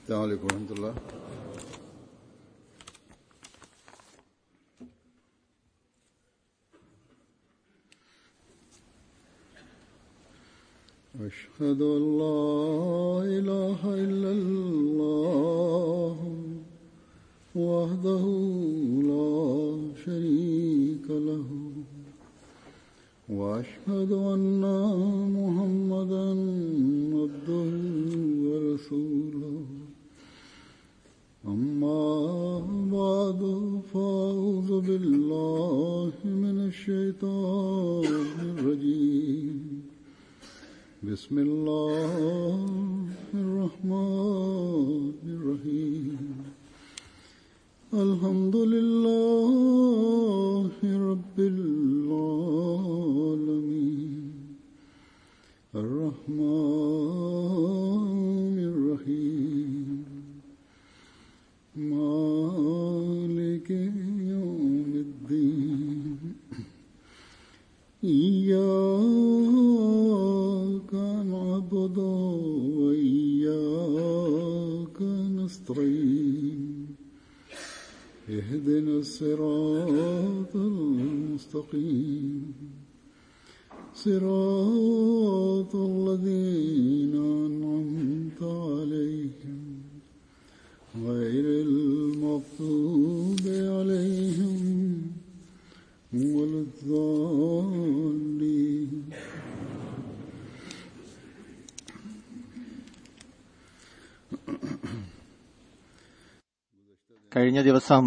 السلام عليكم ورحمة الله أشهد أن لا إله إلا الله وحده لا شريك له وأشهد أن محمدا عبده ورسوله أما بعد فأعوذ بالله من الشيطان الرجيم بسم الله الرحمن الرحيم الحمد لله رب العالمين الرحمن الرحيم مالك يوم الدين إياك نعبد وإياك نستعين اهدنا الصراط المستقيم صراط الذين أنعمت عليهم غير المغضوب عليهم ولا الضالين കഴിഞ്ഞ ദിവസം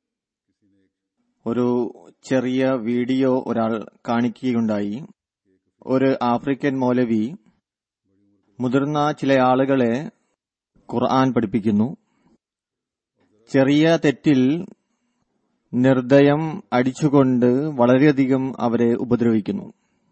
ഒരു ചെറിയ വീഡിയോ ഒരാൾ കാണിക്കുകയുണ്ടായി ഒരു ആഫ്രിക്കൻ മൗലവി മുതിർന്ന ചില ആളുകളെ ഖുർആൻ പഠിപ്പിക്കുന്നു ചെറിയ തെറ്റിൽ നിർദ്ദയം അടിച്ചുകൊണ്ട് വളരെയധികം അവരെ ഉപദ്രവിക്കുന്നു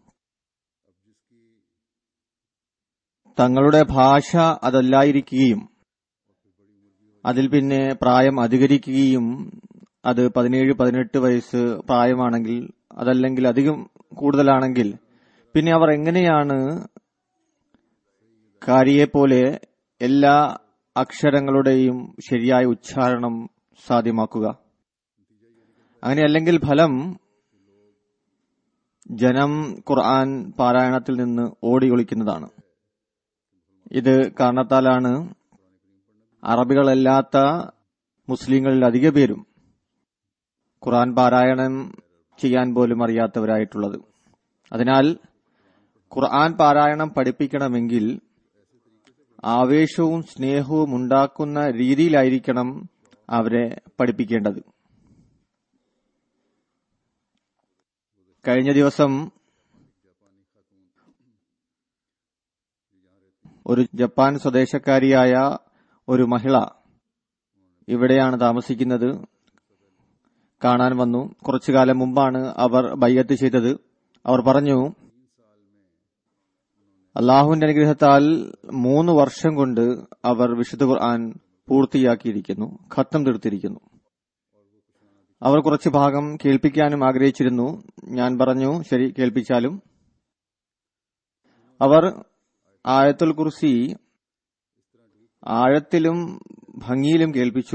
തങ്ങളുടെ ഭാഷ അതല്ലായിരിക്കുകയും അതിൽ പിന്നെ പ്രായം അധികരിക്കുകയും അത് പതിനേഴ് പതിനെട്ട് വയസ്സ് പ്രായമാണെങ്കിൽ അതല്ലെങ്കിൽ അധികം കൂടുതലാണെങ്കിൽ പിന്നെ അവർ എങ്ങനെയാണ് കാരിയെപ്പോലെ എല്ലാ അക്ഷരങ്ങളുടെയും ശരിയായ ഉച്ചാരണം സാധ്യമാക്കുക അങ്ങനെയല്ലെങ്കിൽ ഫലം ജനം ഖുർആൻ പാരായണത്തിൽ നിന്ന് ഓടി ഒളിക്കുന്നതാണ് ഇത് കാരണത്താലാണ് അറബികളല്ലാത്ത മുസ്ലിങ്ങളിൽ അധിക പേരും ഖുർആൻ പാരായണം ചെയ്യാൻ പോലും അറിയാത്തവരായിട്ടുള്ളത് അതിനാൽ ഖുർആൻ പാരായണം പഠിപ്പിക്കണമെങ്കിൽ ആവേശവും സ്നേഹവും ഉണ്ടാക്കുന്ന രീതിയിലായിരിക്കണം അവരെ പഠിപ്പിക്കേണ്ടത് കഴിഞ്ഞ ദിവസം ഒരു ജപ്പാൻ സ്വദേശക്കാരിയായ ഒരു മഹിള ഇവിടെയാണ് താമസിക്കുന്നത് കാണാൻ വന്നു കുറച്ചു കാലം മുമ്പാണ് അവർ ബയ്യത്ത് ചെയ്തത് അവർ പറഞ്ഞു അള്ളാഹുവിന്റെ അനുഗ്രഹത്താൽ മൂന്ന് വർഷം കൊണ്ട് അവർ വിശുദ്ധ ഖുർആൻ പൂർത്തിയാക്കിയിരിക്കുന്നു ഖത്തം തീർത്തിരിക്കുന്നു അവർ കുറച്ച് ഭാഗം കേൾപ്പിക്കാനും ആഗ്രഹിച്ചിരുന്നു ഞാൻ പറഞ്ഞു ശരി കേൾപ്പിച്ചാലും അവർ ആയത്തുൽ കുർസി ആഴത്തിലും ഭംഗിയിലും കേൾപ്പിച്ചു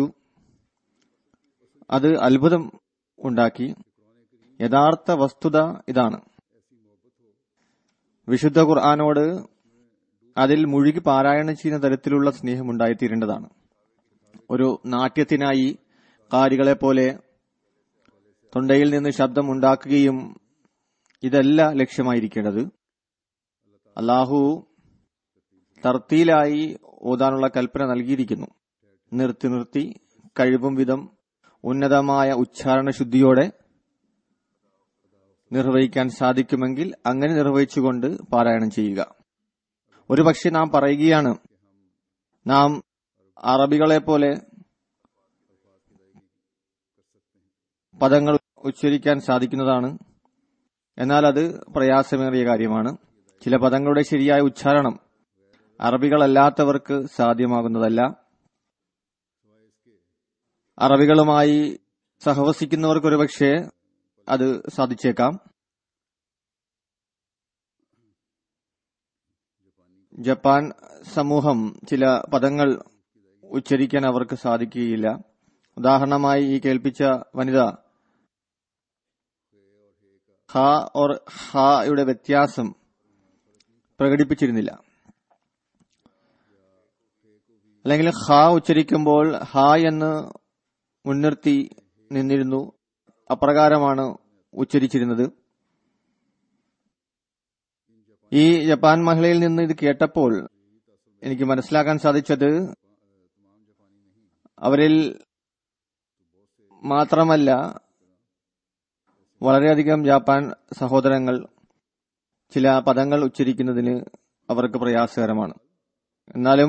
അത് അത്ഭുതം ഉണ്ടാക്കി യഥാർത്ഥ വസ്തുത ഇതാണ് വിശുദ്ധ ഖുർആാനോട് അതിൽ മുഴുകി പാരായണം ചെയ്യുന്ന തരത്തിലുള്ള സ്നേഹം ഉണ്ടായിത്തീരേണ്ടതാണ് ഒരു നാട്യത്തിനായി കാരികളെ പോലെ തൊണ്ടയിൽ നിന്ന് ശബ്ദം ഉണ്ടാക്കുകയും ഇതല്ല ലക്ഷ്യമായിരിക്കേണ്ടത് അള്ളാഹു തർത്തിയിലായി ഓതാനുള്ള കൽപ്പന നൽകിയിരിക്കുന്നു നിർത്തി നിർത്തി കഴിവും വിധം ഉന്നതമായ ഉച്ചാരണ ശുദ്ധിയോടെ നിർവഹിക്കാൻ സാധിക്കുമെങ്കിൽ അങ്ങനെ നിർവഹിച്ചുകൊണ്ട് പാരായണം ചെയ്യുക ഒരുപക്ഷെ നാം പറയുകയാണ് നാം അറബികളെ പോലെ പദങ്ങൾ ഉച്ചരിക്കാൻ സാധിക്കുന്നതാണ് എന്നാൽ അത് പ്രയാസമേറിയ കാര്യമാണ് ചില പദങ്ങളുടെ ശരിയായ ഉച്ചാരണം അറബികളല്ലാത്തവർക്ക് സാധ്യമാകുന്നതല്ല അറബികളുമായി സഹവസിക്കുന്നവർക്ക് ഒരുപക്ഷെ അത് സാധിച്ചേക്കാം ജപ്പാൻ സമൂഹം ചില പദങ്ങൾ ഉച്ചരിക്കാൻ അവർക്ക് സാധിക്കുകയില്ല ഉദാഹരണമായി ഈ കേൾപ്പിച്ച വനിത ഹ ഓർ ഹയുടെ വ്യത്യാസം പ്രകടിപ്പിച്ചിരുന്നില്ല അല്ലെങ്കിൽ ഹ ഉച്ചരിക്കുമ്പോൾ ഹ എന്ന് മുൻനിർത്തി നിന്നിരുന്നു അപ്രകാരമാണ് ഉച്ചരിച്ചിരുന്നത് ഈ ജപ്പാൻ മഹിളയിൽ നിന്ന് ഇത് കേട്ടപ്പോൾ എനിക്ക് മനസ്സിലാക്കാൻ സാധിച്ചത് അവരിൽ മാത്രമല്ല വളരെയധികം ജാപ്പാൻ സഹോദരങ്ങൾ ചില പദങ്ങൾ ഉച്ചരിക്കുന്നതിന് അവർക്ക് പ്രയാസകരമാണ് എന്നാലും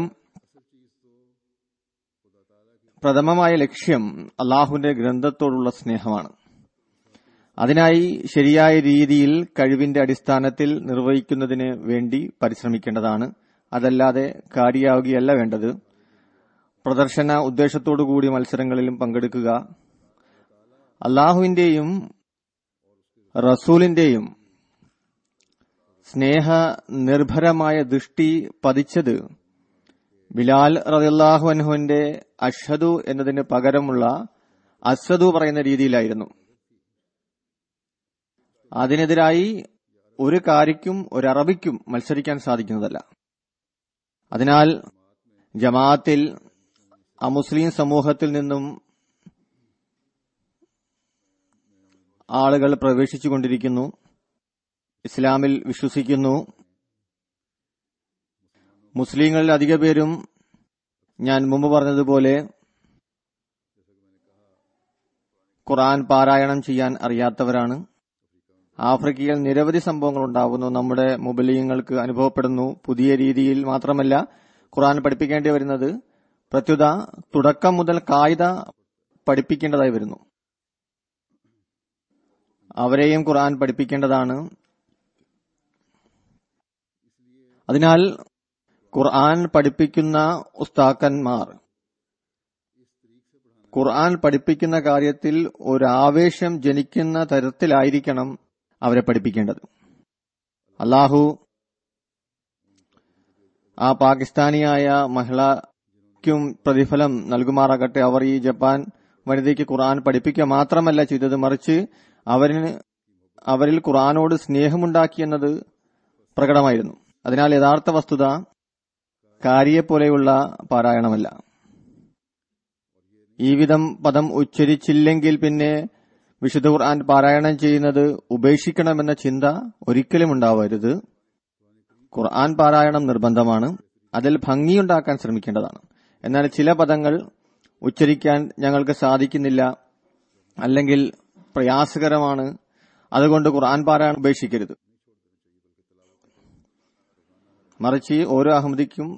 പ്രഥമമായ ലക്ഷ്യം അള്ളാഹുവിന്റെ ഗ്രന്ഥത്തോടുള്ള സ്നേഹമാണ് അതിനായി ശരിയായ രീതിയിൽ കഴിവിന്റെ അടിസ്ഥാനത്തിൽ നിർവഹിക്കുന്നതിന് വേണ്ടി പരിശ്രമിക്കേണ്ടതാണ് അതല്ലാതെ കാര്യാവുകയല്ല വേണ്ടത് പ്രദർശന ഉദ്ദേശത്തോടുകൂടി മത്സരങ്ങളിലും പങ്കെടുക്കുക അള്ളാഹുവിന്റെയും റസൂലിന്റെയും സ്നേഹ നിർഭരമായ ദൃഷ്ടി പതിച്ചത് ബിലാൽ റതിയല്ലാഹു അൻഹുവിന്റെ അഷദു എന്നതിന് പകരമുള്ള അസദു പറയുന്ന രീതിയിലായിരുന്നു അതിനെതിരായി ഒരു കാരിക്കും ഒരു അറബിക്കും മത്സരിക്കാൻ സാധിക്കുന്നതല്ല അതിനാൽ ജമാഅത്തിൽ അമുസ്ലിം സമൂഹത്തിൽ നിന്നും ആളുകൾ പ്രവേശിച്ചുകൊണ്ടിരിക്കുന്നു ഇസ്ലാമിൽ വിശ്വസിക്കുന്നു മുസ്ലിങ്ങളിൽ അധിക പേരും ഞാൻ മുമ്പ് പറഞ്ഞതുപോലെ ഖുർആൻ പാരായണം ചെയ്യാൻ അറിയാത്തവരാണ് ആഫ്രിക്കയിൽ നിരവധി സംഭവങ്ങൾ ഉണ്ടാകുന്നു നമ്മുടെ മുബലീങ്ങൾക്ക് അനുഭവപ്പെടുന്നു പുതിയ രീതിയിൽ മാത്രമല്ല ഖുർആൻ പഠിപ്പിക്കേണ്ടി വരുന്നത് പ്രത്യുത തുടക്കം മുതൽ കായിക പഠിപ്പിക്കേണ്ടതായി വരുന്നു അവരെയും ഖുർആൻ പഠിപ്പിക്കേണ്ടതാണ് അതിനാൽ ഖുർആൻ പഠിപ്പിക്കുന്ന ഉസ്താക്കന്മാർ ഖുർആൻ പഠിപ്പിക്കുന്ന കാര്യത്തിൽ ഒരാവേശം ജനിക്കുന്ന തരത്തിലായിരിക്കണം അവരെ പഠിപ്പിക്കേണ്ടത് അള്ളാഹു ആ പാകിസ്ഥാനിയായ മഹിളയ്ക്കും പ്രതിഫലം നൽകുമാറാകട്ടെ അവർ ഈ ജപ്പാൻ വനിതയ്ക്ക് ഖുർആൻ പഠിപ്പിക്കുക മാത്രമല്ല ചെയ്തത് മറിച്ച് അവരിന് അവരിൽ ഖുർആനോട് സ്നേഹമുണ്ടാക്കിയെന്നത് പ്രകടമായിരുന്നു അതിനാൽ യഥാർത്ഥ വസ്തുത കാര്യയെപ്പോലെയുള്ള പാരായണമല്ല ഈ വിധം പദം ഉച്ചരിച്ചില്ലെങ്കിൽ പിന്നെ വിശുദ്ധ ഖുർആൻ പാരായണം ചെയ്യുന്നത് ഉപേക്ഷിക്കണമെന്ന ചിന്ത ഒരിക്കലും ഉണ്ടാവരുത് ഖുർആൻ പാരായണം നിർബന്ധമാണ് അതിൽ ഭംഗിയുണ്ടാക്കാൻ ശ്രമിക്കേണ്ടതാണ് എന്നാൽ ചില പദങ്ങൾ ഉച്ചരിക്കാൻ ഞങ്ങൾക്ക് സാധിക്കുന്നില്ല അല്ലെങ്കിൽ പ്രയാസകരമാണ് അതുകൊണ്ട് ഖുർആൻ പാരായണം ഉപേക്ഷിക്കരുത് മറിച്ച് ഓരോ അഹമ്മദിക്കും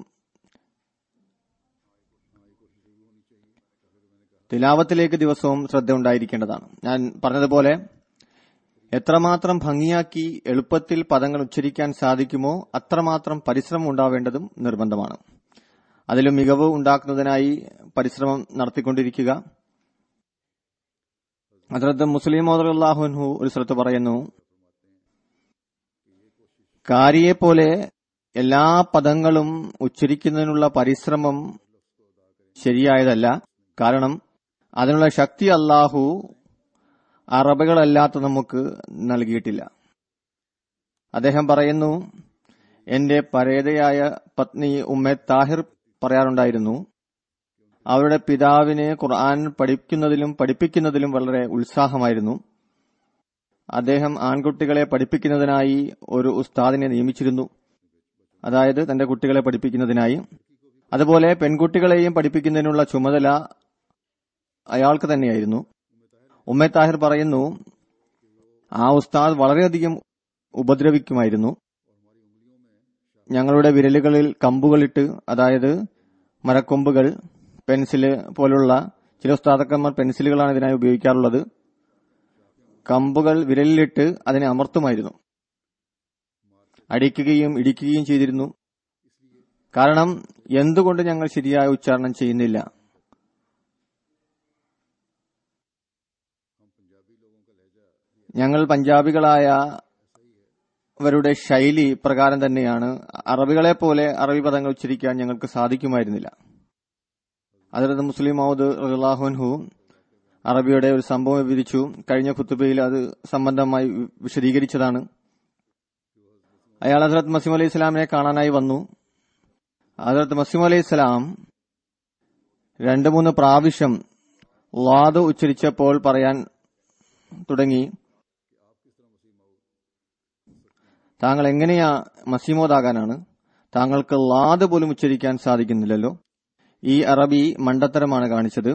തിലാവത്തിലേക്ക് ദിവസവും ശ്രദ്ധ ഉണ്ടായിരിക്കേണ്ടതാണ് ഞാൻ പറഞ്ഞതുപോലെ എത്രമാത്രം ഭംഗിയാക്കി എളുപ്പത്തിൽ പദങ്ങൾ ഉച്ചരിക്കാൻ സാധിക്കുമോ അത്രമാത്രം പരിശ്രമം ഉണ്ടാവേണ്ടതും നിർബന്ധമാണ് അതിലും മികവ് ഉണ്ടാക്കുന്നതിനായി പരിശ്രമം നടത്തിക്കൊണ്ടിരിക്കുക അതിനകത്ത് മുസ്ലിം മോദർഹു ഒരു സ്ഥലത്ത് പറയുന്നു കാരിയെപ്പോലെ എല്ലാ പദങ്ങളും ഉച്ചരിക്കുന്നതിനുള്ള പരിശ്രമം ശരിയായതല്ല കാരണം അതിനുള്ള ശക്തി അള്ളാഹു അറബികളല്ലാത്ത നമുക്ക് നൽകിയിട്ടില്ല അദ്ദേഹം പറയുന്നു എന്റെ പരേതയായ പത്നി ഉമ്മെ താഹിർ പറയാറുണ്ടായിരുന്നു അവരുടെ പിതാവിന് ഖുർആൻ പഠിക്കുന്നതിലും പഠിപ്പിക്കുന്നതിലും വളരെ ഉത്സാഹമായിരുന്നു അദ്ദേഹം ആൺകുട്ടികളെ പഠിപ്പിക്കുന്നതിനായി ഒരു ഉസ്താദിനെ നിയമിച്ചിരുന്നു അതായത് തന്റെ കുട്ടികളെ പഠിപ്പിക്കുന്നതിനായി അതുപോലെ പെൺകുട്ടികളെയും പഠിപ്പിക്കുന്നതിനുള്ള ചുമതല അയാൾക്ക് തന്നെയായിരുന്നു ഉമ്മെ താഹിർ പറയുന്നു ആ ഉസ്താദ് വളരെയധികം ഉപദ്രവിക്കുമായിരുന്നു ഞങ്ങളുടെ വിരലുകളിൽ കമ്പുകളിട്ട് അതായത് മരക്കൊമ്പുകൾ പെൻസില് പോലുള്ള ചില ഉസ്താദക്കന്മാർ പെൻസിലുകളാണ് ഇതിനായി ഉപയോഗിക്കാറുള്ളത് കമ്പുകൾ വിരലിലിട്ട് അതിനെ അമർത്തുമായിരുന്നു അടിക്കുകയും ഇടിക്കുകയും ചെയ്തിരുന്നു കാരണം എന്തുകൊണ്ട് ഞങ്ങൾ ശരിയായ ഉച്ചാരണം ചെയ്യുന്നില്ല ഞങ്ങൾ പഞ്ചാബികളായ അവരുടെ ശൈലി പ്രകാരം തന്നെയാണ് അറബികളെ പോലെ അറബി പദങ്ങൾ ഉച്ചരിക്കാൻ ഞങ്ങൾക്ക് സാധിക്കുമായിരുന്നില്ല അതിലത് മുസ്ലിം മൗദ് റഹുഹു അറബിയുടെ ഒരു സംഭവം വിവരിച്ചു കഴിഞ്ഞ കുത്തുബയിൽ അത് സംബന്ധമായി വി- വിശദീകരിച്ചതാണ് അയാൾ ഹസരത് മസീം അലൈഹി ഇസ്ലാമിനെ കാണാനായി വന്നു ഹസരത് മസീം അലൈഹി ഇസ്ലാം രണ്ടു മൂന്ന് പ്രാവശ്യം ലാദ് ഉച്ചരിച്ചപ്പോൾ പറയാൻ തുടങ്ങി താങ്കൾ എങ്ങനെയാ മസീമോദാകാനാണ് താങ്കൾക്ക് ലാദ് പോലും ഉച്ചരിക്കാൻ സാധിക്കുന്നില്ലല്ലോ ഈ അറബി മണ്ടത്തരമാണ് കാണിച്ചത്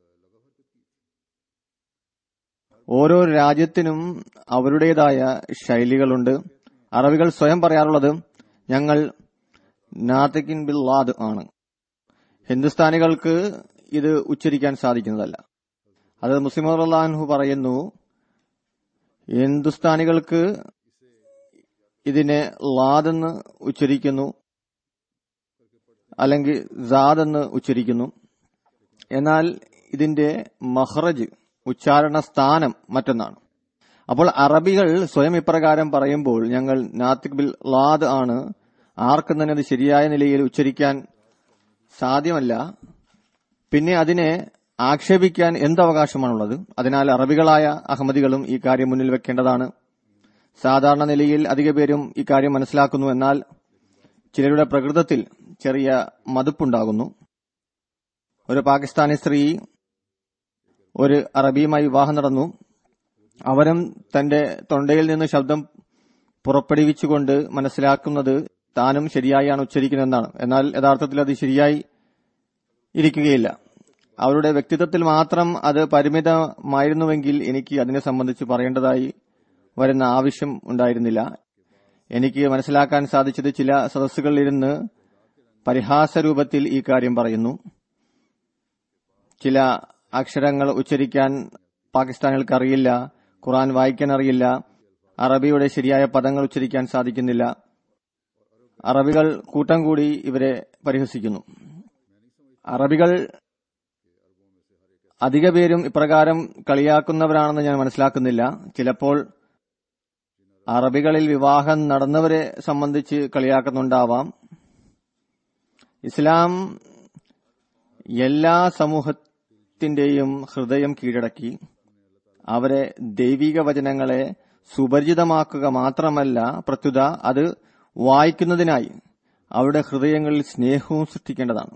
ഓരോ രാജ്യത്തിനും അവരുടേതായ ശൈലികളുണ്ട് അറബികൾ സ്വയം പറയാറുള്ളത് ഞങ്ങൾ നാത്തക്കിൻ ബിൽ ലാദ് ആണ് ഹിന്ദുസ്ഥാനികൾക്ക് ഇത് ഉച്ചരിക്കാൻ സാധിക്കുന്നതല്ല അത് മുസ്ലിം അള്ളാഹു പറയുന്നു ഹിന്ദുസ്ഥാനികൾക്ക് ഇതിനെ ലാദെന്ന് ഉച്ചരിക്കുന്നു അല്ലെങ്കിൽ സാദ് എന്ന് ഉച്ചരിക്കുന്നു എന്നാൽ ഇതിന്റെ മഹ്റജ് ഉച്ചാരണ സ്ഥാനം മറ്റൊന്നാണ് അപ്പോൾ അറബികൾ സ്വയം ഇപ്രകാരം പറയുമ്പോൾ ഞങ്ങൾ നാത്തിക് ബിൽ ലാദ് ആണ് ആർക്കും തന്നെ അത് ശരിയായ നിലയിൽ ഉച്ചരിക്കാൻ സാധ്യമല്ല പിന്നെ അതിനെ ആക്ഷേപിക്കാൻ എന്ത് അവകാശമാണുള്ളത് അതിനാൽ അറബികളായ അഹമ്മദികളും ഈ കാര്യം മുന്നിൽ വെക്കേണ്ടതാണ് സാധാരണ നിലയിൽ അധിക പേരും ഇക്കാര്യം മനസ്സിലാക്കുന്നു എന്നാൽ ചിലരുടെ പ്രകൃതത്തിൽ ചെറിയ മതിപ്പുണ്ടാകുന്നു ഒരു പാകിസ്ഥാനി സ്ത്രീ ഒരു അറബിയുമായി വിവാഹം നടന്നു അവരും തന്റെ തൊണ്ടയിൽ നിന്ന് ശബ്ദം പുറപ്പെടുവിച്ചുകൊണ്ട് മനസ്സിലാക്കുന്നത് താനും ശരിയായാണ് ഉച്ചരിക്കുന്നതെന്നാണ് എന്നാൽ യഥാർത്ഥത്തിൽ അത് ശരിയായി ഇരിക്കുകയില്ല അവരുടെ വ്യക്തിത്വത്തിൽ മാത്രം അത് പരിമിതമായിരുന്നുവെങ്കിൽ എനിക്ക് അതിനെ സംബന്ധിച്ച് പറയേണ്ടതായി വരുന്ന ആവശ്യം ഉണ്ടായിരുന്നില്ല എനിക്ക് മനസ്സിലാക്കാൻ സാധിച്ചത് ചില സദസ്സുകളിലിരുന്ന് പരിഹാസ രൂപത്തിൽ ഈ കാര്യം പറയുന്നു ചില അക്ഷരങ്ങൾ ഉച്ചരിക്കാൻ പാകിസ്ഥാനികൾക്ക് അറിയില്ല ഖുറാൻ വായിക്കാൻ അറിയില്ല അറബിയുടെ ശരിയായ പദങ്ങൾ ഉച്ചരിക്കാൻ സാധിക്കുന്നില്ല അറബികൾ കൂട്ടം കൂടി ഇവരെ പരിഹസിക്കുന്നു അറബികൾ അധിക പേരും ഇപ്രകാരം കളിയാക്കുന്നവരാണെന്ന് ഞാൻ മനസ്സിലാക്കുന്നില്ല ചിലപ്പോൾ അറബികളിൽ വിവാഹം നടന്നവരെ സംബന്ധിച്ച് കളിയാക്കുന്നുണ്ടാവാം ഇസ്ലാം എല്ലാ സമൂഹത്തിന്റെയും ഹൃദയം കീഴടക്കി അവരെ ദൈവിക വചനങ്ങളെ സുപരിചിതമാക്കുക മാത്രമല്ല പ്രത്യുത അത് വായിക്കുന്നതിനായി അവരുടെ ഹൃദയങ്ങളിൽ സ്നേഹവും സൃഷ്ടിക്കേണ്ടതാണ്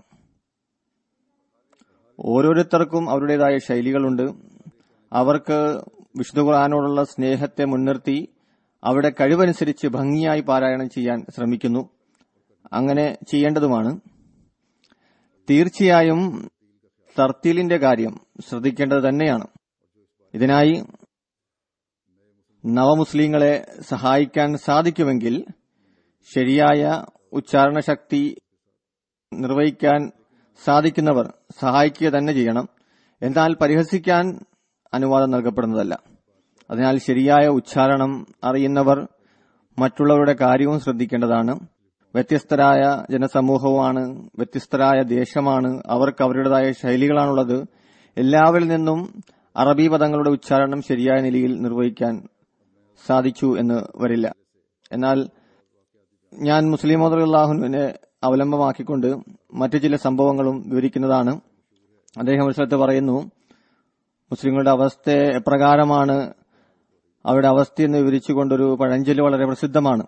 ഓരോരുത്തർക്കും അവരുടേതായ ശൈലികളുണ്ട് അവർക്ക് വിശുദ്ധ ഖുർആാനോടുള്ള സ്നേഹത്തെ മുൻനിർത്തി അവരുടെ കഴിവനുസരിച്ച് ഭംഗിയായി പാരായണം ചെയ്യാൻ ശ്രമിക്കുന്നു അങ്ങനെ ചെയ്യേണ്ടതുമാണ് തീർച്ചയായും തർത്തീലിന്റെ കാര്യം ശ്രദ്ധിക്കേണ്ടത് തന്നെയാണ് ഇതിനായി നവമുസ്ലിങ്ങളെ സഹായിക്കാൻ സാധിക്കുമെങ്കിൽ ശരിയായ ഉച്ചാരണ ശക്തി നിർവഹിക്കാൻ സാധിക്കുന്നവർ സഹായിക്കുക തന്നെ ചെയ്യണം എന്നാൽ പരിഹസിക്കാൻ അനുവാദം നൽകപ്പെടുന്നതല്ല അതിനാൽ ശരിയായ ഉച്ചാരണം അറിയുന്നവർ മറ്റുള്ളവരുടെ കാര്യവും ശ്രദ്ധിക്കേണ്ടതാണ് വ്യത്യസ്തരായ ജനസമൂഹവുമാണ് വ്യത്യസ്തരായ ദേശമാണ് അവർക്ക് അവരുടേതായ ശൈലികളാണുള്ളത് എല്ലാവരിൽ നിന്നും അറബി പദങ്ങളുടെ ഉച്ചാരണം ശരിയായ നിലയിൽ നിർവഹിക്കാൻ സാധിച്ചു എന്ന് വരില്ല എന്നാൽ ഞാൻ മുസ്ലിം അള്ളാഹുവിനെ അവലംബമാക്കിക്കൊണ്ട് മറ്റു ചില സംഭവങ്ങളും വിവരിക്കുന്നതാണ് അദ്ദേഹം ഒരു സ്ഥലത്ത് പറയുന്നു മുസ്ലിങ്ങളുടെ അവസ്ഥ എപ്രകാരമാണ് അവരുടെ അവസ്ഥയെന്ന് വിവരിച്ചുകൊണ്ടൊരു പഴഞ്ചൊല്ല് വളരെ പ്രസിദ്ധമാണ്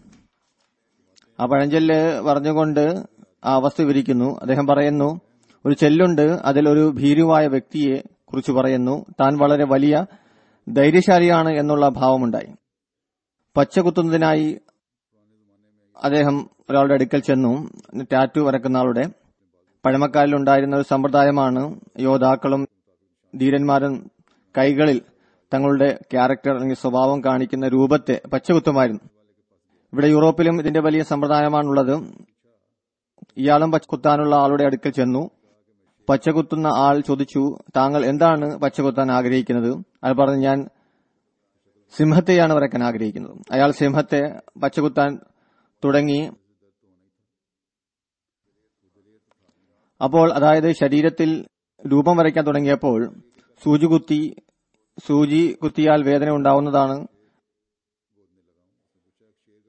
ആ പഴഞ്ചൊല്ല് പറഞ്ഞുകൊണ്ട് ആ അവസ്ഥ വിവരിക്കുന്നു അദ്ദേഹം പറയുന്നു ഒരു ചെല്ലുണ്ട് അതിൽ ഒരു ഭീരുവായ വ്യക്തിയെ കുറിച്ച് പറയുന്നു താൻ വളരെ വലിയ ധൈര്യശാലിയാണ് എന്നുള്ള ഭാവമുണ്ടായി പച്ച കുത്തുന്നതിനായി അദ്ദേഹം ഒരാളുടെ അടുക്കൽ ചെന്നു ടാറ്റു വരക്കുന്ന ആളുടെ പഴമക്കാരിൽ ഉണ്ടായിരുന്ന ഒരു സമ്പ്രദായമാണ് യോദ്ധാക്കളും ധീരന്മാരും കൈകളിൽ തങ്ങളുടെ ക്യാരക്ടർ അല്ലെങ്കിൽ സ്വഭാവം കാണിക്കുന്ന രൂപത്തെ പച്ചകുത്തുമായിരുന്നു ഇവിടെ യൂറോപ്പിലും ഇതിന്റെ വലിയ സമ്പ്രദായമാണുള്ളത് ഇയാളും പച്ചകുത്താനുള്ള ആളുടെ അടുക്കൽ ചെന്നു പച്ചകുത്തുന്ന ആൾ ചോദിച്ചു താങ്കൾ എന്താണ് പച്ചകുത്താൻ ആഗ്രഹിക്കുന്നത് അയാൾ പറഞ്ഞു ഞാൻ സിംഹത്തെയാണ് വരയ്ക്കാൻ ആഗ്രഹിക്കുന്നത് അയാൾ സിംഹത്തെ പച്ചകുത്താൻ തുടങ്ങി അപ്പോൾ അതായത് ശരീരത്തിൽ രൂപം വരയ്ക്കാൻ തുടങ്ങിയപ്പോൾ സൂചി കുത്തി സൂചി കുത്തിയാൽ വേദന ഉണ്ടാവുന്നതാണ്